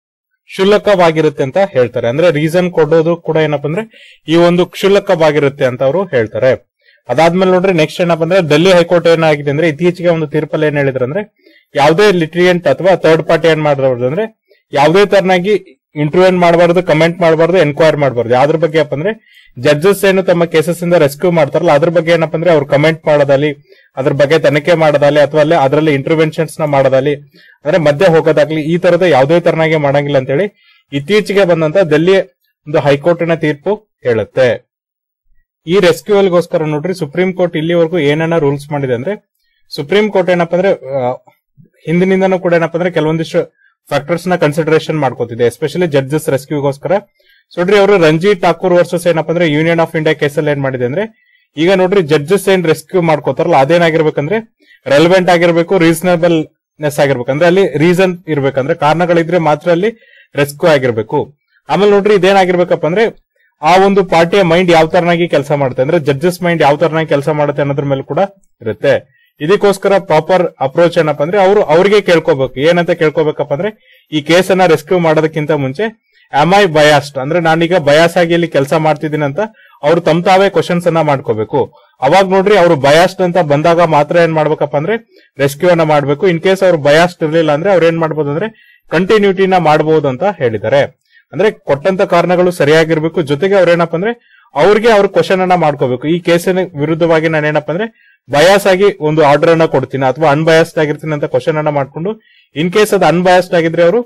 ಕ್ಷುಲ್ಲಕವಾಗಿರುತ್ತೆ ಅಂತ ಹೇಳ್ತಾರೆ ಅಂದ್ರೆ ರೀಸನ್ ಕೊಡೋದು ಕೂಡ ಏನಪ್ಪ ಅಂದ್ರೆ ಈ ಒಂದು ಕ್ಷುಲ್ಲಕವಾಗಿರುತ್ತೆ ಅಂತ ಅವರು ಹೇಳ್ತಾರೆ ಅದಾದ್ಮೇಲೆ ನೋಡ್ರಿ ನೆಕ್ಸ್ಟ್ ಏನಪ್ಪ ಅಂದ್ರೆ ಡೆಲ್ಲಿ ಹೈಕೋರ್ಟ್ ಏನಾಗಿದೆ ಅಂದ್ರೆ ಇತ್ತೀಚೆಗೆ ಒಂದು ತೀರ್ಪಲ್ಲಿ ಏನ್ ಹೇಳಿದ್ರು ಅಂದ್ರೆ ಯಾವುದೇ ಲಿಟಿಯಂಟ್ ಅಥವಾ ಥರ್ಡ್ ಪಾರ್ಟಿ ಏನ್ ಮಾಡಿರೋದು ಅಂದ್ರೆ ಯಾವುದೇ ತರನಾಗಿ ಇಂಟರ್ವ್ಯೂನ್ ಮಾಡಬಾರ್ದು ಕಮೆಂಟ್ ಮಾಡಬಾರ್ದು ಎನ್ಕ್ವೈರ್ ಮಾಡಬಾರ್ದು ಯಾವ್ದ್ರ ಬಗ್ಗೆ ಏನಪ್ಪ ಅಂದ್ರೆ ಜಡ್ಜಸ್ ಏನು ತಮ್ಮ ಕೇಸಸ್ ಇಂದ ರೆಸ್ಕ್ಯೂ ಮಾಡ್ತಾರಲ್ಲ ಅದ್ರ ಬಗ್ಗೆ ಏನಪ್ಪ ಅಂದ್ರೆ ಅವ್ರು ಕಮೆಂಟ್ ಮಾಡೋದಲ್ಲಿ ಅದ್ರ ಬಗ್ಗೆ ತನಿಖೆ ಮಾಡೋದಾಲಿ ಅಥವಾ ಅಲ್ಲಿ ಅದರಲ್ಲಿ ಇಂಟರ್ವೆನ್ಷನ್ಸ್ ನ ಮಾಡೋದಾಲಿ ಅಂದ್ರೆ ಮಧ್ಯೆ ಹೋಗೋದಾಗ್ಲಿ ಈ ತರದ ಯಾವುದೇ ತರನಾಗಿ ಮಾಡಂಗಿಲ್ಲ ಅಂತೇಳಿ ಇತ್ತೀಚೆಗೆ ಬಂದಂತ ಡೆಲ್ಲಿ ಒಂದು ಹೈಕೋರ್ಟಿನ ತೀರ್ಪು ಹೇಳುತ್ತೆ ಈ ರೆಸ್ಕ್ಯೂವಲ್ಗೋಸ್ಕರ ನೋಡ್ರಿ ಸುಪ್ರೀಂ ಕೋರ್ಟ್ ಇಲ್ಲಿವರೆಗೂ ಏನನ್ನ ರೂಲ್ಸ್ ಮಾಡಿದೆ ಅಂದ್ರೆ ಸುಪ್ರೀಂ ಕೋರ್ಟ್ ಏನಪ್ಪ ಅಂದ್ರೆ ಆ, ಹಿಂದಿನಿಂದನೂ ಕೂಡ ಏನಪ್ಪ ಅಂದ್ರೆ ಕೆಲವೊಂದಿಷ್ಟು ಫ್ಯಾಕ್ಟರ್ಸ್ ನ ಕನ್ಸಿಡರೇಷನ್ ಮಾಡ್ಕೋತಿದೆ ಎಸ್ಪೆಷಲಿ ಜಡ್ಜಸ್ ರೆಸ್ಕ್ಯೂಗೋಸ್ಕರ ಸೊ ನೋಡ್ರಿ ಅವರು ರಂಜಿತ್ ಠಾಕೂರ್ ವರ್ಸಸ್ ಏನಪ್ಪ ಅಂದ್ರೆ ಯೂನಿಯನ್ ಆಫ್ ಇಂಡಿಯಾ ಕೇಸಲ್ಲಿ ಏನ್ ಮಾಡಿದೆ ಅಂದ್ರೆ ಈಗ ನೋಡ್ರಿ ಜಡ್ಜಸ್ ಏನ್ ರೆಸ್ಕ್ಯೂ ಮಾಡ್ಕೋತಾರಲ್ಲ ಅದೇನಾಗಿರ್ಬೇಕಂದ್ರೆ ರೆಲೆವೆಂಟ್ ಆಗಿರ್ಬೇಕು ರೀಸನಬಲ್ ನೆಸ್ ಆಗಿರ್ಬೇಕು ಅಂದ್ರೆ ಅಲ್ಲಿ ರೀಸನ್ ಇರ್ಬೇಕಂದ್ರೆ ಕಾರಣಗಳಿದ್ರೆ ಮಾತ್ರ ಅಲ್ಲಿ ರೆಸ್ಕ್ಯೂ ಆಗಿರ್ಬೇಕು ಆಮೇಲೆ ನೋಡ್ರಿ ಇದೇನಾಗಿರ್ಬೇಕಪ್ಪ ಅಂದ್ರೆ ಆ ಒಂದು ಪಾರ್ಟಿಯ ಮೈಂಡ್ ಯಾವ ತರನಾಗಿ ಕೆಲಸ ಮಾಡುತ್ತೆ ಅಂದ್ರೆ ಜಡ್ಜಸ್ ಮೈಂಡ್ ಯಾವ ತರನಾಗಿ ಕೆಲಸ ಮಾಡುತ್ತೆ ಅನ್ನೋದ್ರ ಮೇಲೆ ಕೂಡ ಇರುತ್ತೆ ಇದಕ್ಕೋಸ್ಕರ ಪ್ರಾಪರ್ ಅಪ್ರೋಚ್ ಏನಪ್ಪ ಅಂದ್ರೆ ಅವರು ಅವ್ರಿಗೆ ಕೇಳ್ಕೋಬೇಕು ಏನಂತ ಕೇಳ್ಕೋಬೇಕಪ್ಪ ಅಂದ್ರೆ ಈ ಕೇಸನ್ನ ರೆಸ್ಕ್ಯೂ ಮಾಡೋದಕ್ಕಿಂತ ಮುಂಚೆ ಆಮ್ ಐ ಬಯಾಸ್ಟ್ ಅಂದ್ರೆ ನಾನೀಗ ಬಯಾಸ್ ಆಗಿ ಇಲ್ಲಿ ಕೆಲಸ ಮಾಡ್ತಿದ್ದೀನಿ ಅಂತ ಅವ್ರು ತಮ್ ತಾವೇ ಕ್ವಶನ್ಸ್ ಅನ್ನ ಮಾಡ್ಕೋಬೇಕು ಅವಾಗ ನೋಡ್ರಿ ಅವ್ರು ಬಯಾಸ್ಟ್ ಅಂತ ಬಂದಾಗ ಮಾತ್ರ ಏನ್ ಮಾಡ್ಬೇಕಪ್ಪ ಅಂದ್ರೆ ರೆಸ್ಕ್ಯೂ ಅನ್ನ ಮಾಡ್ಬೇಕು ಇನ್ ಕೇಸ್ ಅವ್ರು ಬಯಾಸ್ಟ್ ಇರ್ಲಿಲ್ಲ ಅಂದ್ರೆ ಅವ್ರು ಏನ್ ಮಾಡ್ಬೋದು ಅಂದ್ರೆ ಕಂಟಿನ್ಯೂಟಿನ ಮಾಡಬಹುದು ಅಂತ ಹೇಳಿದ್ದಾರೆ ಅಂದ್ರೆ ಕೊಟ್ಟಂತ ಕಾರಣಗಳು ಸರಿಯಾಗಿರ್ಬೇಕು ಜೊತೆಗೆ ಅವ್ರೇನಪ್ಪ ಅಂದ್ರೆ ಅವ್ರಿಗೆ ಅವ್ರ ಕ್ವಶನ್ ಅನ್ನ ಮಾಡ್ಕೋಬೇಕು ಈ ಕೇಸಿನ ವಿರುದ್ಧವಾಗಿ ನಾನು ಏನಪ್ಪ ಅಂದ್ರೆ ಬಯಾಸ್ ಆಗಿ ಒಂದು ಆರ್ಡರ್ ಅನ್ನ ಕೊಡ್ತೀನಿ ಅಥವಾ ಅನ್ಬಯಾಸ್ಡ್ ಆಗಿರ್ತೀನಿ ಅಂತ ಕ್ವಶನ್ ಅನ್ನ ಮಾಡ್ಕೊಂಡು ಇನ್ ಕೇಸ್ ಅದು ಅನ್ಬಯಾಸ್ಡ್ ಆಗಿದ್ರೆ ಅವರು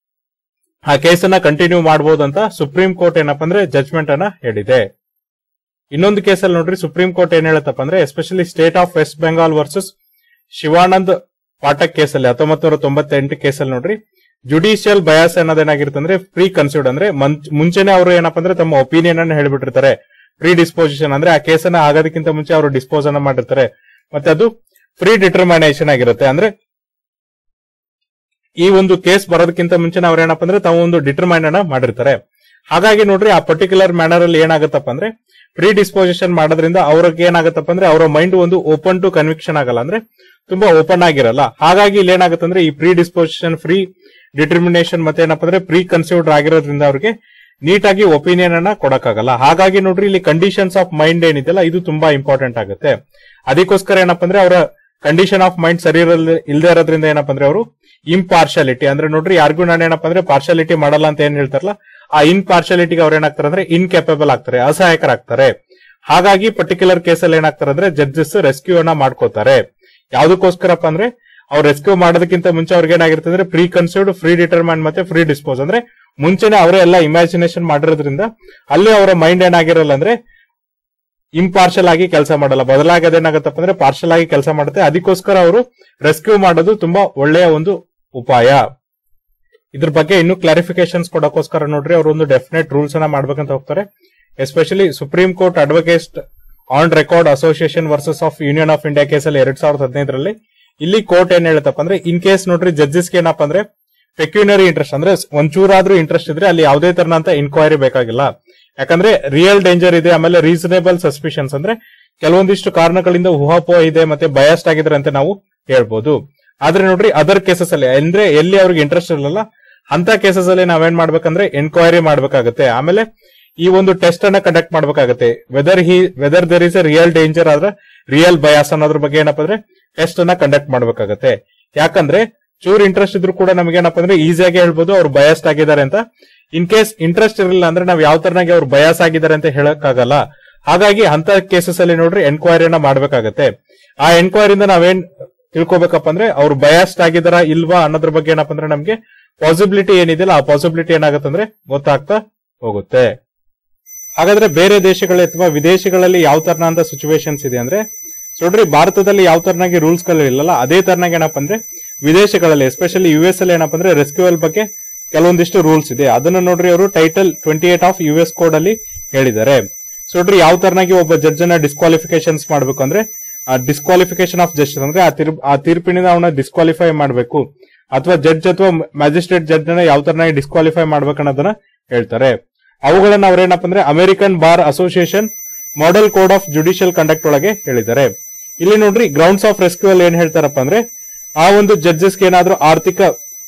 ಆ ಕೇಸನ್ನ ಕಂಟಿನ್ಯೂ ಮಾಡಬಹುದು ಅಂತ ಸುಪ್ರೀಂ ಕೋರ್ಟ್ ಏನಪ್ಪ ಅಂದ್ರೆ ಜಜ್ಮೆಂಟ್ ಅನ್ನ ಹೇಳಿದೆ ಇನ್ನೊಂದು ಕೇಸಲ್ಲಿ ನೋಡ್ರಿ ಸುಪ್ರೀಂ ಕೋರ್ಟ್ ಏನ್ ಹೇಳುತ್ತಪ್ಪ ಅಂದ್ರೆ especially state of West Bengal versus Shivanand Pathak ಕೇಸಲ್ಲಿ ಹತ್ತೊಂಬತ್ತು ನೂರ ತೊಂಬತ್ತೆಂಟು ಕೇಸಲ್ಲಿ ನೋಡ್ರಿ ಜುಡಿಷಿಯಲ್ ಬಯಾಸ್ ಅನ್ನೋದೇನಾಗಿರುತ್ತೆ ಅಂದ್ರೆ ಪ್ರೀ ಕನ್ಸಿಡರ್ ಅಂದ್ರೆ ಮನ್- ಮುಂಚೆನೆ ಅವರು ಏನಪ್ಪ ಅಂದ್ರೆ ತಮ್ಮ ಒಪಿನಿಯನ್ ಅನ್ನ ಹೇಳ್ಬಿಟ್ಟಿರ್ತಾರೆ ಪ್ರೀ ಡಿಸ್ಪೋಸಿಷನ್ ಅಂದ್ರೆ ಆ ಕೇಸನ್ನ ಆಗೋದಕ್ಕಿಂತ ಮುಂಚೆ ಅವರು ಡಿಸ್ಪೋಸ್ ಅನ್ನ ಮಾಡಿರ್ತಾರೆ ಮತ್ತೆ ಅದು ಫ್ರೀ ಡಿಟರ್ಮಿನೇಷನ್ ಆಗಿರುತ್ತೆ ಅಂದ್ರೆ ಈ ಒಂದು ಕೇಸ್ ಬರೋದಕ್ಕಿಂತ ಮುಂಚೆ ಅವ್ರು ಏನಪ್ಪ ಅಂದ್ರೆ ತಾವು ಒಂದು ಡಿಟರ್ಮೈನ್ ಅನ್ನ ಮಾಡಿರ್ತಾರೆ ಹಾಗಾಗಿ ನೋಡ್ರಿ ಆ ಪರ್ಟಿಕ್ಯುಲರ್ ಮ್ಯಾನರ್ ಅಲ್ಲಿ ಏನಾಗುತ್ತಪ್ಪ ಅಂದ್ರೆ ಪ್ರೀ ಡಿಸ್ಪೋಸಿಷನ್ ಮಾಡೋದ್ರಿಂದ ಅವ್ರಿಗೆ ಏನಾಗುತ್ತಪ್ಪ ಅಂದ್ರೆ ಅವರ ಮೈಂಡ್ ಒಂದು ಓಪನ್ ಟು ಕನ್ವಿಕ್ಷನ್ ಆಗಲ್ಲ ಅಂದ್ರೆ ತುಂಬಾ ಓಪನ್ ಆಗಿರಲ್ಲ ಹಾಗಾಗಿ ಇಲ್ಲಿ ಏನಾಗುತ್ತೆ ಅಂದ್ರೆ ಈ ಪ್ರೀ ಡಿಸ್ಪೋಸಿಷನ್ ಫ್ರೀ ಡಿಟರ್ಮಿನೇಷನ್ ಮತ್ತೆ ಏನಪ್ಪ ಅಂದ್ರೆ ಪ್ರೀ ಕನ್ಸಿಡರ್ ಆಗಿರೋದ್ರಿಂದ ಅವ್ರಿಗೆ ನೀಟಾಗಿ ಒಪಿನಿಯನ್ ಅನ್ನ ಕೊಡಕ್ಕಾಗಲ್ಲ ಹಾಗಾಗಿ ನೋಡ್ರಿ ಇಲ್ಲಿ ಕಂಡೀಷನ್ಸ್ ಆಫ್ ಮೈಂಡ್ ಏನಿದೆಯಲ್ಲ ಇದು ತುಂಬಾ ಇಂಪಾರ್ಟೆಂಟ್ ಆಗುತ್ತೆ ಅದಕ್ಕೋಸ್ಕರ ಏನಪ್ಪ ಅಂದ್ರೆ ಅವರ ಕಂಡೀಷನ್ ಆಫ್ ಮೈಂಡ್ ಸರಿ ಇರಲ್ ಇಲ್ದೇ ಇರೋದ್ರಿಂದ ಏನಪ್ಪ ಅಂದ್ರೆ ಅವರು ಇಂಪಾರ್ಶಾಲಿಟಿ ಅಂದ್ರೆ ನೋಡ್ರಿ ಯಾರಿಗೂ ನಾನು ಏನಪ್ಪ ಅಂದ್ರೆ ಪಾರ್ಶಾಲಿಟಿ ಮಾಡಲ್ಲ ಅಂತ ಏನ್ ಹೇಳ್ತಾರಲ್ಲ ಆ ಇನ್ಪಾರ್ಶಾಲಿಟಿಗೆ ಅವ್ರು ಏನಾಗ್ತಾರೆ ಅಂದ್ರೆ ಇನ್ಕೆಪಬಲ್ ಆಗ್ತಾರೆ ಅಸಹಾಯಕರಾಗ್ತಾರೆ ಹಾಗಾಗಿ ಪರ್ಟಿಕ್ಯುಲರ್ ಕೇಸಲ್ಲಿ ಏನಾಗ್ತಾರೆ ಅಂದ್ರೆ ಜಡ್ಜಸ್ ರೆಸ್ಕ್ಯೂ ಅನ್ನ ಮಾಡ್ಕೋತಾರೆ ಯಾವ್ದಕ್ಕೋಸ್ಕರಪ್ಪ ಅಂದ್ರೆ ಅವ್ರು ರೆಸ್ಕ್ಯೂ ಮಾಡೋದಕ್ಕಿಂತ ಮುಂಚೆ ಅವ್ರಿಗೆ ಏನಾಗಿರುತ್ತೆ ಅಂದ್ರೆ ಪ್ರೀ ಕನ್ಸಿವ್ಡ್ ಫ್ರೀ ಡಿಟರ್ಮೈನ್ ಮತ್ತೆ ಫ್ರೀ ಡಿಸ್ಪೋಸ್ ಅಂದ್ರೆ ಮುಂಚೆನೆ ಅವರೇ ಎಲ್ಲ ಇಮ್ಯಾಜಿನೇಷನ್ ಮಾಡಿರೋದ್ರಿಂದ ಅಲ್ಲಿ ಅವರ ಮೈಂಡ್ ಏನಾಗಿರಲ್ಲ ಅಂದ್ರೆ ಇಂಪಾರ್ಷಲ್ ಆಗಿ ಕೆಲಸ ಮಾಡಲ್ಲ ಬದಲಾಗಿ ಅದೇನಾಗತ್ತಪ್ಪ ಅಂದ್ರೆ ಪಾರ್ಷಲ್ ಆಗಿ ಕೆಲಸ ಮಾಡುತ್ತೆ ಅದಕ್ಕೋಸ್ಕರ ಅವರು ರೆಸ್ಕ್ಯೂ ಮಾಡೋದು ತುಂಬಾ ಒಳ್ಳೆಯ ಒಂದು ಉಪಾಯ ಇದ್ರ ಬಗ್ಗೆ ಇನ್ನೂ ಕ್ಲಾರಿಫಿಕೇಶನ್ಸ್ ಕೊಡೋಕೋಸ್ಕರ ನೋಡ್ರಿ ಅವರು ಒಂದು ಡೆಫಿನೆಟ್ ರೂಲ್ಸ್ ಅನ್ನ ಮಾಡ್ಬೇಕಂತ ಹೋಗ್ತಾರೆ especially supreme court advocate on record association versus of union of India ಕೇಸಲ್ಲಿ ಎರಡ್ ಸಾವಿರದ ಹದಿನೈದರಲ್ಲಿ ಇಲ್ಲಿ ಕೋರ್ಟ್ ಏನ್ ಹೇಳುತ್ತಪ್ಪ ಅಂದ್ರೆ ಇನ್ ಕೇಸ್ ನೋಡ್ರಿ ಜಡ್ಜಸ್ಗೆ ಏನಪ್ಪ ಅಂದ್ರೆ ಪೆಕ್ಯುನರಿ ಇಂಟ್ರೆಸ್ಟ್ ಅಂದ್ರೆ ಒಂಚೂರಾದ್ರೂ ಇಂಟ್ರೆಸ್ಟ್ ಇದ್ರೆ ಅಲ್ಲಿ ಯಾವುದೇ ತರನಂತ ಇನ್ಕ್ವೈರಿ ಬೇಕಾಗಿಲ್ಲ ಯಾಕಂದ್ರೆ ರಿಯಲ್ ಡೇಂಜರ್ ಇದೆ ಆಮೇಲೆ ರೀಸನೇಬಲ್ ಸಸ್ಪಿಷನ್ಸ್ ಅಂದ್ರೆ ಕೆಲವೊಂದಿಷ್ಟು ಕಾರಣಗಳಿಂದ ಊಹಾಪೋಹ ಇದೆ ಮತ್ತೆ ಬಯಾಸ್ಟ್ ಆಗಿದ್ರೆ ಅಂತ ನಾವು ಹೇಳ್ಬೋದು ಆದ್ರೆ ನೋಡ್ರಿ ಅದರ್ ಕೇಸಸ್ ಅಲ್ಲಿ ಅಂದ್ರೆ ಎಲ್ಲಿ ಅವ್ರಿಗೆ ಇಂಟ್ರೆಸ್ಟ್ ಇರಲ್ಲ ಅಂತ ಕೇಸಸ್ ಅಲ್ಲಿ ನಾವೇನ್ ಮಾಡ್ಬೇಕಂದ್ರೆ ಎನ್ಕ್ವೈರಿ ಮಾಡ್ಬೇಕಾಗತ್ತೆ ಆಮೇಲೆ ಈ ಒಂದು ಟೆಸ್ಟ್ ಅನ್ನ ಕಂಡಕ್ಟ್ ಮಾಡ್ಬೇಕಾಗತ್ತೆ whether he whether there is a real danger ಆದ್ರೆ ರಿಯಲ್ ಬಯಾಸ್ ಅನ್ನೋದ್ರ ಬಗ್ಗೆ ಏನಪ್ಪ ಅಂದ್ರೆ ಟೆಸ್ಟ್ ಅನ್ನ ಕಂಡಕ್ಟ್ ಮಾಡ್ಬೇಕಾಗತ್ತೆ ಯಾಕಂದ್ರೆ ಚೂರ್ ಇಂಟ್ರೆಸ್ಟ್ ಇದ್ರು ಕೂಡ ನಮ್ಗೆ ಏನಪ್ಪ ಅಂದ್ರೆ ಈಸಿಯಾಗಿ ಹೇಳ್ಬೋದು ಅವ್ರು ಬಯಾಸ್ಟ್ ಆಗಿದ್ದಾರೆ ಅಂತ ಇನ್ ಕೇಸ್ ಇಂಟ್ರೆಸ್ಟ್ ಇರಲಿಲ್ಲ ಅಂದ್ರೆ ನಾವ್ ಯಾವ ತರನಾಗಿ ಅವ್ರು ಬಯಾಸ್ ಆಗಿದ್ದಾರೆ ಅಂತ ಹೇಳಕ್ಕಾಗಲ್ಲ ಹಾಗಾಗಿ ಅಂತ ಕೇಸಸ್ ಅಲ್ಲಿ ನೋಡ್ರಿ ಎನ್ಕ್ವೈರಿನ ಮಾಡ್ಬೇಕಾಗತ್ತೆ ಆ ಎನ್ಕ್ವೈರಿಯಿಂದ ನಾವೇನ್ ತಿಳ್ಕೊಬೇಕಪ್ಪ ಅಂದ್ರೆ ಅವ್ರು ಬಯಾಸ್ಟ್ ಆಗಿದಾರ ಇಲ್ವಾ ಅನ್ನೋದ್ರ ಬಗ್ಗೆ ಏನಪ್ಪ ಅಂದ್ರೆ ನಮ್ಗೆ ಪಾಸಿಬಿಲಿಟಿ ಏನಿದೆಯಲ್ಲ ಆ ಪಾಸಿಬಿಲಿಟಿ ಏನಾಗುತ್ತೆ ಅಂದ್ರೆ ಗೊತ್ತಾಗ್ತಾ ಹೋಗುತ್ತೆ ಹಾಗಾದ್ರೆ ಬೇರೆ ದೇಶಗಳು ಅಥವಾ ವಿದೇಶಗಳಲ್ಲಿ ಯಾವ ತರನಾದ ಸಿಚುವೇಶನ್ಸ್ ಇದೆ ಅಂದ್ರೆ ಸೊ ನೋಡ್ರಿ ಭಾರತದಲ್ಲಿ ಯಾವ ತರನಾಗಿ ರೂಲ್ಸ್ ಗಳು ಇಲ್ಲಲ್ಲ ಅದೇ ತರನಾಗಿ ಏನಪ್ಪ ಅಂದ್ರೆ ವಿದೇಶಗಳಲ್ಲಿ ಎಸ್ಪೆಷಲಿ ಯು ಎಸ್ ಅಲ್ಲಿ ಏನಪ್ಪ ಅಂದ್ರೆ ರೆಸ್ಕ್ಯೂವಲ್ ಬಗ್ಗೆ ಕೆಲವೊಂದಿಷ್ಟು ರೂಲ್ಸ್ ಇದೆ ಅದನ್ನ ನೋಡ್ರಿ ಅವರು title twenty eight of U S code ಅಲ್ಲಿ ಹೇಳಿದ್ದಾರೆ ಸೊ ನೋಡ್ರಿ ಯಾವ ತರನಾಗಿ ಒಬ್ಬ ಜಡ್ಜ್ ಅನ್ನ ಡಿಸ್ಕ್ವಾಲಿಫಿಕೇಶನ್ಸ್ ಮಾಡ್ಬೇಕು ಅಂದ್ರೆ ಡಿಸ್ಕ್ವಾಲಿಫಿಕೇಶನ್ ಆಫ್ ಜಸ್ಟಿಸ್ ಅಂದ್ರೆ ಆ ತೀರ್ಪು ಆ ತೀರ್ಪಿನಿಂದ ಅವನ ಡಿಸ್ಕ್ವಾಲಿಫೈ ಮಾಡಬೇಕು ಅಥವಾ ಜಡ್ಜ್ ಅಥವಾ ಮ್ಯಾಜಿಸ್ಟ್ರೇಟ್ ಜಡ್ಜ್ ನ ಯಾವ ತರನಾಗಿ ಡಿಸ್ಕ್ವಾಲಿಫೈ ಮಾಡ್ಬೇಕು ಅನ್ನೋದನ್ನ ಹೇಳ್ತಾರೆ ಅವುಗಳನ್ನ ಅವ್ರೇನಪ್ಪ ಅಂದ್ರೆ American bar association model code of judicial conduct ಒಳಗೆ ಹೇಳಿದ್ದಾರೆ ಇಲ್ಲಿ ನೋಡ್ರಿ ಗ್ರೌಂಡ್ಸ್ ಆಫ್ ರೆಸ್ಕ್ಯೂ ಅಲ್ಲಿ ಏನ್ ಹೇಳ್ತಾರಪ್ಪ ಅಂದ್ರೆ ಆ ಒಂದು ಜಡ್ಜಸ್ಗೆ ಏನಾದ್ರೂ ಆರ್ಥಿಕ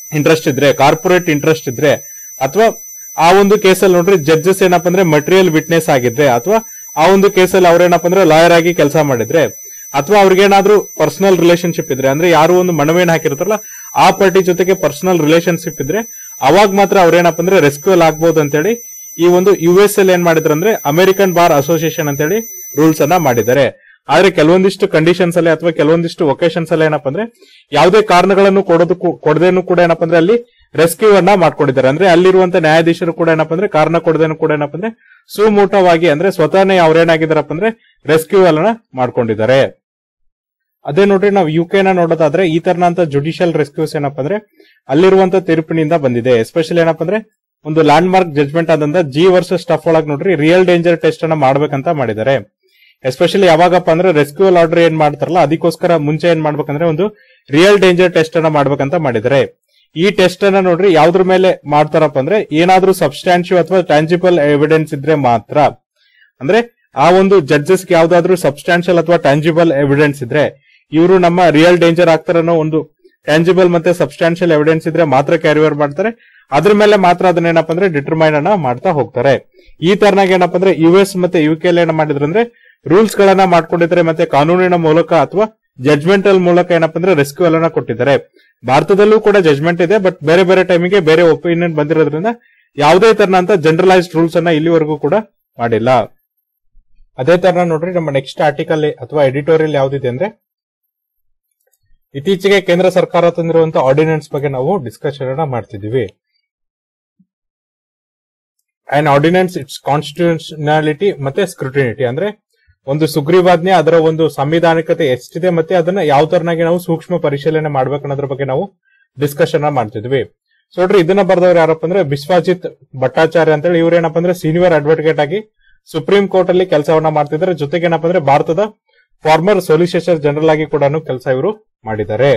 ಇಂಟ್ರೆಸ್ಟ್ ಇದ್ರೆ ಕಾರ್ಪೊರೇಟ್ ಇಂಟ್ರೆಸ್ಟ್ ಇದ್ರೆ ಅಥವಾ ಆ ಒಂದು ಕೇಸಲ್ಲಿ ನೋಡ್ರಿ ಜಡ್ಜಸ್ ಏನಪ್ಪ ಅಂದ್ರೆ ಮಟೀರಿಯಲ್ ವಿಟ್ನೆಸ್ ಆಗಿದ್ರೆ ಅಥವಾ ಆ ಒಂದು ಕೇಸಲ್ಲಿ ಅವ್ರೇನಪ್ಪ ಅಂದ್ರೆ ಲಾಯರ್ ಆಗಿ ಕೆಲಸ ಮಾಡಿದ್ರೆ ಅಥವಾ ಅವ್ರಿಗೇನಾದ್ರೂ ಪರ್ಸನಲ್ ರಿಲೇಶನ್ಶಿಪ್ ಇದ್ರೆ ಅಂದ್ರೆ ಯಾರು ಒಂದು ಮನವಿಯನ್ನು ಹಾಕಿರ್ತಾರಲ್ಲ ಆ ಪಾರ್ಟಿ ಜೊತೆಗೆ ಪರ್ಸನಲ್ ರಿಲೇಶನ್ಶಿಪ್ ಇದ್ರೆ ಅವಾಗ ಮಾತ್ರ ಅವ್ರೇನಪ್ಪ ಅಂದ್ರೆ ರೆಸ್ಕ್ಯೂಲ್ ಆಗ್ಬೋದು ಅಂತೇಳಿ ಈ ಒಂದು ಯು ಎಸ್ ಎಲ್ ಏನ್ ಮಾಡಿದ್ರು ಅಂದ್ರೆ ಅಮೆರಿಕನ್ ಬಾರ್ ಅಸೋಸಿಯೇಷನ್ ಅಂತೇಳಿ ರೂಲ್ಸ್ ಅನ್ನ ಮಾಡಿದ್ದಾರೆ ಆದ್ರೆ ಕೆಲವೊಂದಿಷ್ಟು ಕಂಡೀಷನ್ಸ್ ಅಲ್ಲಿ ಅಥವಾ ಕೆಲವೊಂದಿಷ್ಟು ಒಕೇಶನ್ಸ್ ಅಲ್ಲಿ ಏನಪ್ಪ ಅಂದ್ರೆ ಯಾವುದೇ ಕಾರಣಗಳನ್ನು ಕೊಡೋದು ಕೊಡದೇನು ಕೂಡ ಏನಪ್ಪ ಅಂದ್ರೆ ಅಲ್ಲಿ ರೆಸ್ಕ್ಯೂ ಅನ್ನ ಮಾಡ್ಕೊಂಡಿದ್ದಾರೆ ಅಂದ್ರೆ ಅಲ್ಲಿರುವಂತ ನ್ಯಾಯಾಧೀಶರು ಕೂಡ ಏನಪ್ಪ ಅಂದ್ರೆ ಕಾರಣ ಕೊಡದೇನು ಕೂಡ ಏನಪ್ಪ ಅಂದ್ರೆ ಸುಮೂಟವಾಗಿ ಅಂದ್ರೆ ಸ್ವತಃನೇ ಅವ್ರೇನಾಗಿದ್ದಾರಪ್ಪ ಅಂದ್ರೆ ರೆಸ್ಕ್ಯೂ ಅನ್ನ ಮಾಡ್ಕೊಂಡಿದ್ದಾರೆ ಅದೇ ನೋಡ್ರಿ ನಾವು ಯು ನ ನೋಡೋದಾದ್ರೆ ಈ ತರನಂತ ಜುಡಿಷಿಯಲ್ ರೆಸ್ಕ್ಯೂಸ್ ಏನಪ್ಪ ಅಂದ್ರೆ ಅಲ್ಲಿರುವಂತ ತೀರ್ಪಿನಿಂದ ಬಂದಿದೆ ಎಸ್ಪೆಷಲಿ ಏನಪ್ಪ ಅಂದ್ರೆ ಒಂದು ಲ್ಯಾಂಡ್ ಮಾರ್ಕ್ ಜಜ್ಮೆಂಟ್ ಆದಂತ ಜಿ ವರ್ಸಸ್ ಸ್ಟಫ್ ಒಳಗ್ ನೋಡ್ರಿ ರಿಯಲ್ ಡೇಂಜರ್ ಟೆಸ್ಟ್ ಅನ್ನ ಮಾಡ್ಬೇಕಂತ ಮಾಡಿದ್ದಾರೆ ಎಸ್ಪೆಷಲಿ ಯಾವಾಗಪ್ಪ ಅಂದ್ರೆ ರೆಸ್ಕ್ಯೂಲ್ ಆರ್ಡರ್ ಏನ್ ಮಾಡ್ತಾರಲ್ಲ ಅದಕ್ಕೋಸ್ಕರ ಮುಂಚೆ ಏನ್ ಮಾಡ್ಬೇಕಂದ್ರೆ ಒಂದು ರಿಯಲ್ ಡೇಂಜರ್ ಟೆಸ್ಟ್ ಅನ್ನ ಮಾಡ್ಬೇಕಂತ ಮಾಡಿದ್ದಾರೆ ಈ ಟೆಸ್ಟ್ ಅನ್ನ ನೋಡ್ರಿ ಯಾವ್ದ್ರ ಮೇಲೆ ಮಾಡ್ತಾರಪ್ಪ ಅಂದ್ರೆ ಏನಾದ್ರೂ ಸಬ್ಸ್ಟಾನ್ಶಿವ್ ಅಥವಾ ಟ್ಯಾಂಜಿಬಲ್ ಎವಿಡೆನ್ಸ್ ಇದ್ರೆ ಮಾತ್ರ ಅಂದ್ರೆ ಆ ಒಂದು ಜಡ್ಜಸ್ ಯಾವ್ದಾದ್ರು ಸಬ್ಸ್ಟಾನ್ಶಿಯಲ್ ಅಥವಾ ಟ್ಯಾಂಜಿಬಲ್ ಎವಿಡೆನ್ಸ್ ಇದ್ರೆ ಇವರು ನಮ್ಮ ರಿಯಲ್ ಡೇಂಜರ್ ಆಗ್ತಾರ ಅನ್ನೋ ಒಂದು ಟ್ಯಾಂಜಿಬಲ್ ಮತ್ತೆ ಸಬ್ಸ್ಟಾನ್ಶಿಯಲ್ ಎವಿಡೆನ್ಸ್ ಇದ್ರೆ ಮಾತ್ರ ಕ್ಯಾರಿಯರ್ ಮಾಡ್ತಾರೆ ಅದ್ರ ಮೇಲೆ ಮಾತ್ರ ಅದನ್ನ ಏನಪ್ಪ ಅಂದ್ರೆ ಡಿಟರ್ಮೈನ್ ಅನ್ನ ಮಾಡ್ತಾ ಹೋಗ್ತಾರೆ ಈ ತರನಾಗ ಏನಪ್ಪ ಅಂದ್ರೆ ಯು ಎಸ್ ಮತ್ತೆ ಯು ಕೆ ಏನ ಮಾಡಿದ್ರು ಅಂದ್ರೆ ರೂಲ್ಸ್ ಗಳನ್ನ ಮಾಡ್ಕೊಂಡಿದ್ದಾರೆ ಮತ್ತೆ ಕಾನೂನಿನ ಮೂಲಕ ಅಥವಾ ಜಡ್ಜ್ಮೆಂಟಲ್ ಮೂಲಕ ಏನಪ್ಪ ಅಂದ್ರೆ ರೆಸ್ಕ್ಯೂ ಅನ್ನ ಕೊಟ್ಟಿದ್ದಾರೆ ಭಾರತದಲ್ಲೂ ಕೂಡ ಜಜ್ಮೆಂಟ್ ಇದೆ ಬಟ್ ಬೇರೆ ಬೇರೆ ಟೈಮಿಗೆ ಬೇರೆ ಒಪಿನಿಯನ್ ಬಂದಿರೋದ್ರಿಂದ ಯಾವುದೇ ತರನಂತ ಜನರಲೈಸ್ಡ್ ರೂಲ್ಸ್ ಅನ್ನ ಇಲ್ಲಿವರೆಗೂ ಕೂಡ ಮಾಡಿಲ್ಲ ಅದೇ ತರ ನೋಡ್ರಿ ನಮ್ಮ ನೆಕ್ಸ್ಟ್ ಆರ್ಟಿಕಲ್ ಅಥವಾ ಎಡಿಟೋರಿಯಲ್ ಯಾವ್ದಿದೆ ಅಂದ್ರೆ ಇತ್ತೀಚೆಗೆ ಕೇಂದ್ರ ಸರ್ಕಾರ ತಂದಿರುವಂತಹ ಆರ್ಡಿನೆನ್ಸ್ ಬಗ್ಗೆ ನಾವು ಡಿಸ್ಕಷನ್ ಅನ್ನ ಮಾಡ್ತಿದೀವಿ ಅಂಡ್ ಆರ್ಡಿನೆನ್ಸ್ ಇಟ್ಸ್ ಕಾನ್ಸ್ಟಿಟ್ಯೂಷನಾಲಿಟಿ ಮತ್ತೆ ಸ್ಕ್ರೂಟಿನಿಟಿ ಅಂದ್ರೆ ಒಂದು ಸುಗ್ರೀವಾಜ್ಞೆ ಅದರ ಒಂದು ಸಂವಿಧಾನಿಕತೆ ಎಷ್ಟಿದೆ ಮತ್ತೆ ಅದನ್ನ ಯಾವ ತರನಾಗಿ ನಾವು ಸೂಕ್ಷ್ಮ ಪರಿಶೀಲನೆ ಮಾಡ್ಬೇಕು ಅನ್ನೋದ್ರ ಬಗ್ಗೆ ನಾವು ಡಿಸ್ಕಷನ್ ಮಾಡ್ತಿದ್ವಿ ಸೊ ನೋಡ್ರಿ ಇದನ್ನ ಬರ್ದವ್ರು ಯಾರಪ್ಪ ಅಂದ್ರೆ ಬಿಶ್ವಾಜಿತ್ ಭಟ್ಟಾಚಾರ್ಯ ಅಂತೇಳಿ ಇವ್ರು ಏನಪ್ಪ ಅಂದ್ರೆ ಸೀನಿಯರ್ ಅಡ್ವೊಕೇಟ್ ಆಗಿ ಸುಪ್ರೀಂ ಕೋರ್ಟ್ ಅಲ್ಲಿ ಕೆಲಸವನ್ನ ಮಾಡ್ತಿದ್ದಾರೆ ಜೊತೆಗೆ ಏನಪ್ಪ ಅಂದ್ರೆ ಭಾರತದ ಫಾರ್ಮರ್ ಸೊಲಿಸಿಟರ್ ಜನರಲ್ ಆಗಿ ಕೂಡ ಕೆಲಸ ಇವರು ಮಾಡಿದ್ದಾರೆ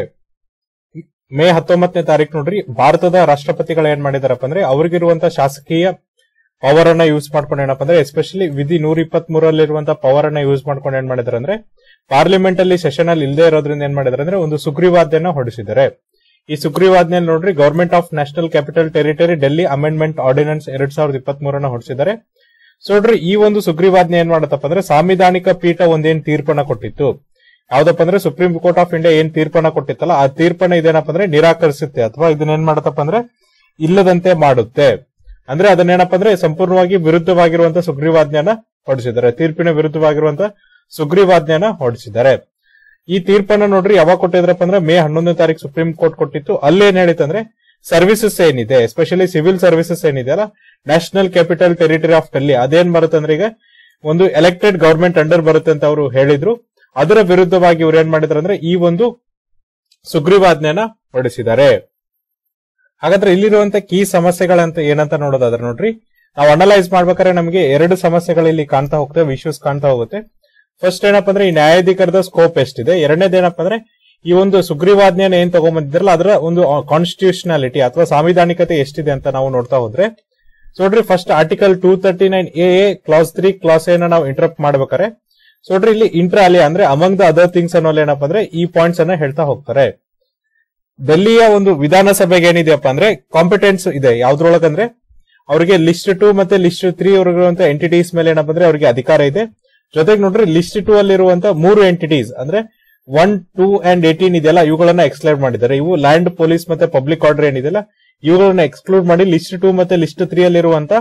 ಮೇ ಹತ್ತೊಂಬತ್ತನೇ ತಾರೀಕು ನೋಡ್ರಿ ಭಾರತದ ರಾಷ್ಟ್ರಪತಿಗಳು ಏನ್ ಮಾಡಿದಾರಪ್ಪ ಅಂದ್ರೆ ಅವ್ರಿಗಿರುವಂತ ಶಾಸಕೀಯ ಪವರ್ ಅನ್ನ ಯೂಸ್ ಮಾಡ್ಕೊಂಡು ಏನಪ್ಪ ಅಂದ್ರೆ ಎಸ್ಪೆಷಲಿ ವಿಧಿ ನೂರ ಇಪ್ಪತ್ತ್ ಮೂರಲ್ಲಿರುವಂತಹ ಪವರ್ ಅನ್ನ ಯೂಸ್ ಮಾಡ್ಕೊಂಡು ಏನ್ ಮಾಡಿದಾರೆ ಅಂದ್ರೆ ಪಾರ್ಲಿಮೆಂಟ್ ಅಲ್ಲಿ ಸೆಷನ್ ಅಲ್ಲಿ ಇಲ್ಲದೆ ಇರೋದ್ರಿಂದ ಏನ್ ಮಾಡಿದಾರೆ ಅಂದ್ರೆ ಒಂದು ಸುಗ್ರೀವಾಜ್ಞೆನ ಹೊರಡಿಸಿದ್ದಾರೆ ಈ ಸುಗ್ರೀವಾಜ್ಞೆಯಲ್ಲಿ ನೋಡ್ರಿ government of national capital territory Delhi amendment ordinance ಎರಡ್ ಸಾವಿರದ ಇಪ್ಪತ್ತ್ ಮೂರನ್ನ ಹೊರಡಿಸಿದ್ದಾರೆ ಸೊ ನೋಡ್ರಿ ಈ ಒಂದು ಸುಗ್ರೀವಾಜ್ಞೆ ಏನ್ ಮಾಡತ್ತಪ್ಪ ಅಂದ್ರೆ ಸಾಂವಿಧಾನಿಕ ಪೀಠ ಒಂದೇನ್ ತೀರ್ಪನ್ನ ಕೊಟ್ಟಿತ್ತು ಯಾವ್ದಪ್ಪ ಅಂದ್ರೆ ಸುಪ್ರೀಂ ಕೋರ್ಟ್ ಆಫ್ ಇಂಡಿಯಾ ಏನ್ ತೀರ್ಪನ್ನ ಕೊಟ್ಟಿತ್ತಲ್ಲ ಆ ತೀರ್ಪನ್ನ ಇದೇನಪ್ಪ ಅಂದ್ರೆ ನಿರಾಕರಿಸುತ್ತೆ ಅಥವಾ ಇದನ್ನ ಏನ್ ಮಾಡತ್ತಪ್ಪ ಅಂದ್ರೆ ಇಲ್ಲದಂತೆ ಮಾಡುತ್ತೆ ಅಂದ್ರೆ ಅದನ್ನೇನಪ್ಪ ಅಂದ್ರೆ ಸಂಪೂರ್ಣವಾಗಿ ವಿರುದ್ಧವಾಗಿರುವಂತ ಸುಗ್ರೀವಾಜ್ಞೆನ ಹೊರಡಿಸಿದ್ದಾರೆ ತೀರ್ಪಿನ ವಿರುದ್ಧವಾಗಿರುವಂತ ಸುಗ್ರೀವಾಜ್ಞೆನ ಹೊರಡಿಸಿದ್ದಾರೆ ಈ ತೀರ್ಪನ್ನ ನೋಡ್ರಿ ಯಾವಾಗ ಕೊಟ್ಟಿದ್ರಪ್ಪ ಅಂದ್ರೆ ಮೇ ಹನ್ನೊಂದನೇ ತಾರೀಕು ಸುಪ್ರೀಂ ಕೋರ್ಟ್ ಕೊಟ್ಟಿತ್ತು ಅಲ್ಲೇನ್ ಹೇಳಿತ್ತಂದ್ರೆ ಸರ್ವಿಸಸ್ ಏನಿದೆ ಎಸ್ಪೆಷಲಿ ಸಿವಿಲ್ ಸರ್ವಿಸಸ್ ಏನಿದೆ ಅಲ್ಲ national capital territory of Delhi ಅದೇನ್ ಬರುತ್ತೆ ಅಂದ್ರೆ ಈಗ ಒಂದು ಎಲೆಕ್ಟೆಡ್ ಗವರ್ಮೆಂಟ್ ಅಂಡರ್ ಬರುತ್ತೆ ಅಂತ ಅವರು ಹೇಳಿದ್ರು ಅದರ ವಿರುದ್ಧವಾಗಿ ಇವ್ರು ಏನ್ ಮಾಡಿದ್ರು ಅಂದ್ರೆ ಈ ಒಂದು ಸುಗ್ರೀವಾಜ್ಞೆನ ಹೊರಡಿಸಿದ್ದಾರೆ ಹಾಗಾದ್ರೆ ಇಲ್ಲಿರುವಂತ ಕೀ ಸಮಸ್ಯೆಗಳಂತ ಏನಂತ ನೋಡೋದಾದ್ರೆ ನೋಡ್ರಿ ನಾವು ಅನಲೈಸ್ ಮಾಡ್ಬೇಕಾದ್ರೆ ನಮಗೆ ಎರಡು ಸಮಸ್ಯೆಗಳು ಇಲ್ಲಿ ಕಾಣ್ತಾ ಹೋಗ್ತವೆ ಇಶ್ಯೂಸ್ ಕಾಣ್ತಾ ಹೋಗುತ್ತೆ ಫಸ್ಟ್ ಏನಪ್ಪ ಅಂದ್ರೆ ಈ ನ್ಯಾಯಾಧಿಕರದ ಸ್ಕೋಪ್ ಎಷ್ಟಿದೆ ಎರಡನೇದೇನಪ್ಪ ಅಂದ್ರೆ ಈ ಒಂದು ಸುಗ್ರೀವಾಜ್ಞೆನ ಏನ್ ತಗೊಂಡ್ಬಂದಿದ್ರಲ್ಲ ಅದರ ಒಂದು ಕಾನ್ಸ್ಟಿಟ್ಯೂಷನಾಲಿಟಿ ಅಥವಾ ಸಾಂವಿಧಾನಿಕತೆ ಎಷ್ಟಿದೆ ಅಂತ ನಾವು ನೋಡ್ತಾ ಹೋದ್ರೆ ಸೊ ನೋಡ್ರಿ first article two thirty nine A clause three clause A ನಾವು ಇಂಟರಪ್ಟ್ ಮಾಡ್ಬೇಕಾರೆ ಸೊ ನೋಡ್ರಿ ಇಲ್ಲಿ ಇಂಟ್ರಾ ಅಲಿ ಅಂದ್ರೆ ಅಮಂಗ್ ದ ಅದರ್ ಥಿಂಗ್ಸ್ ಅನ್ನೋಲ್ಲಿ ಏನಪ್ಪ ಅಂದ್ರೆ ಈ ಪಾಯಿಂಟ್ಸ್ ಅನ್ನ ಹೇಳ್ತಾ ಹೋಗ್ತಾರೆ ಡೆಲ್ಲಿಯ ಒಂದು ವಿಧಾನಸಭೆಗೆ ಏನಿದೆಯಪ್ಪ ಅಂದ್ರೆ ಕಾಂಪಿಟೆನ್ಸ್ ಇದೆ ಯಾವ್ದ್ರೊಳಗಂದ್ರೆ ಅವರಿಗೆ ಲಿಸ್ಟ್ ಟೂ ಮತ್ತೆ ಲಿಸ್ಟ್ ತ್ರೀ ಅವ್ರಿಗಿರುವಂತ ಎಂಟಿಟೀಸ್ ಮೇಲೆ ಏನಪ್ಪ ಅಂದ್ರೆ ಅವರಿಗೆ ಅಧಿಕಾರ ಇದೆ ಜೊತೆಗೆ ನೋಡ್ರಿ ಲಿಸ್ಟ್ ಟೂ ಅಲ್ಲಿರುವಂತ ಮೂರು ಎಂಟಿಟೀಸ್ ಅಂದ್ರೆ ಒನ್ ಟೂ ಅಂಡ್ ಏಟೀನ್ ಇದೆಯಲ್ಲ ಇವುಗಳನ್ನ ಎಕ್ಸ್ಕ್ಲೂಡ್ ಮಾಡಿದ್ದಾರೆ ಇವು ಲ್ಯಾಂಡ್ ಪೊಲೀಸ್ ಮತ್ತೆ ಪಬ್ಲಿಕ್ ಆರ್ಡರ್ ಏನಿದೆಯಲ್ಲ ಇವುಗಳನ್ನ ಎಕ್ಸ್ಕ್ಲೂಡ್ ಮಾಡಿ ಲಿಸ್ಟ್ ಟೂ ಮತ್ತೆ ಲಿಸ್ಟ್ ತ್ರೀ ಅಲ್ಲಿರುವಂತ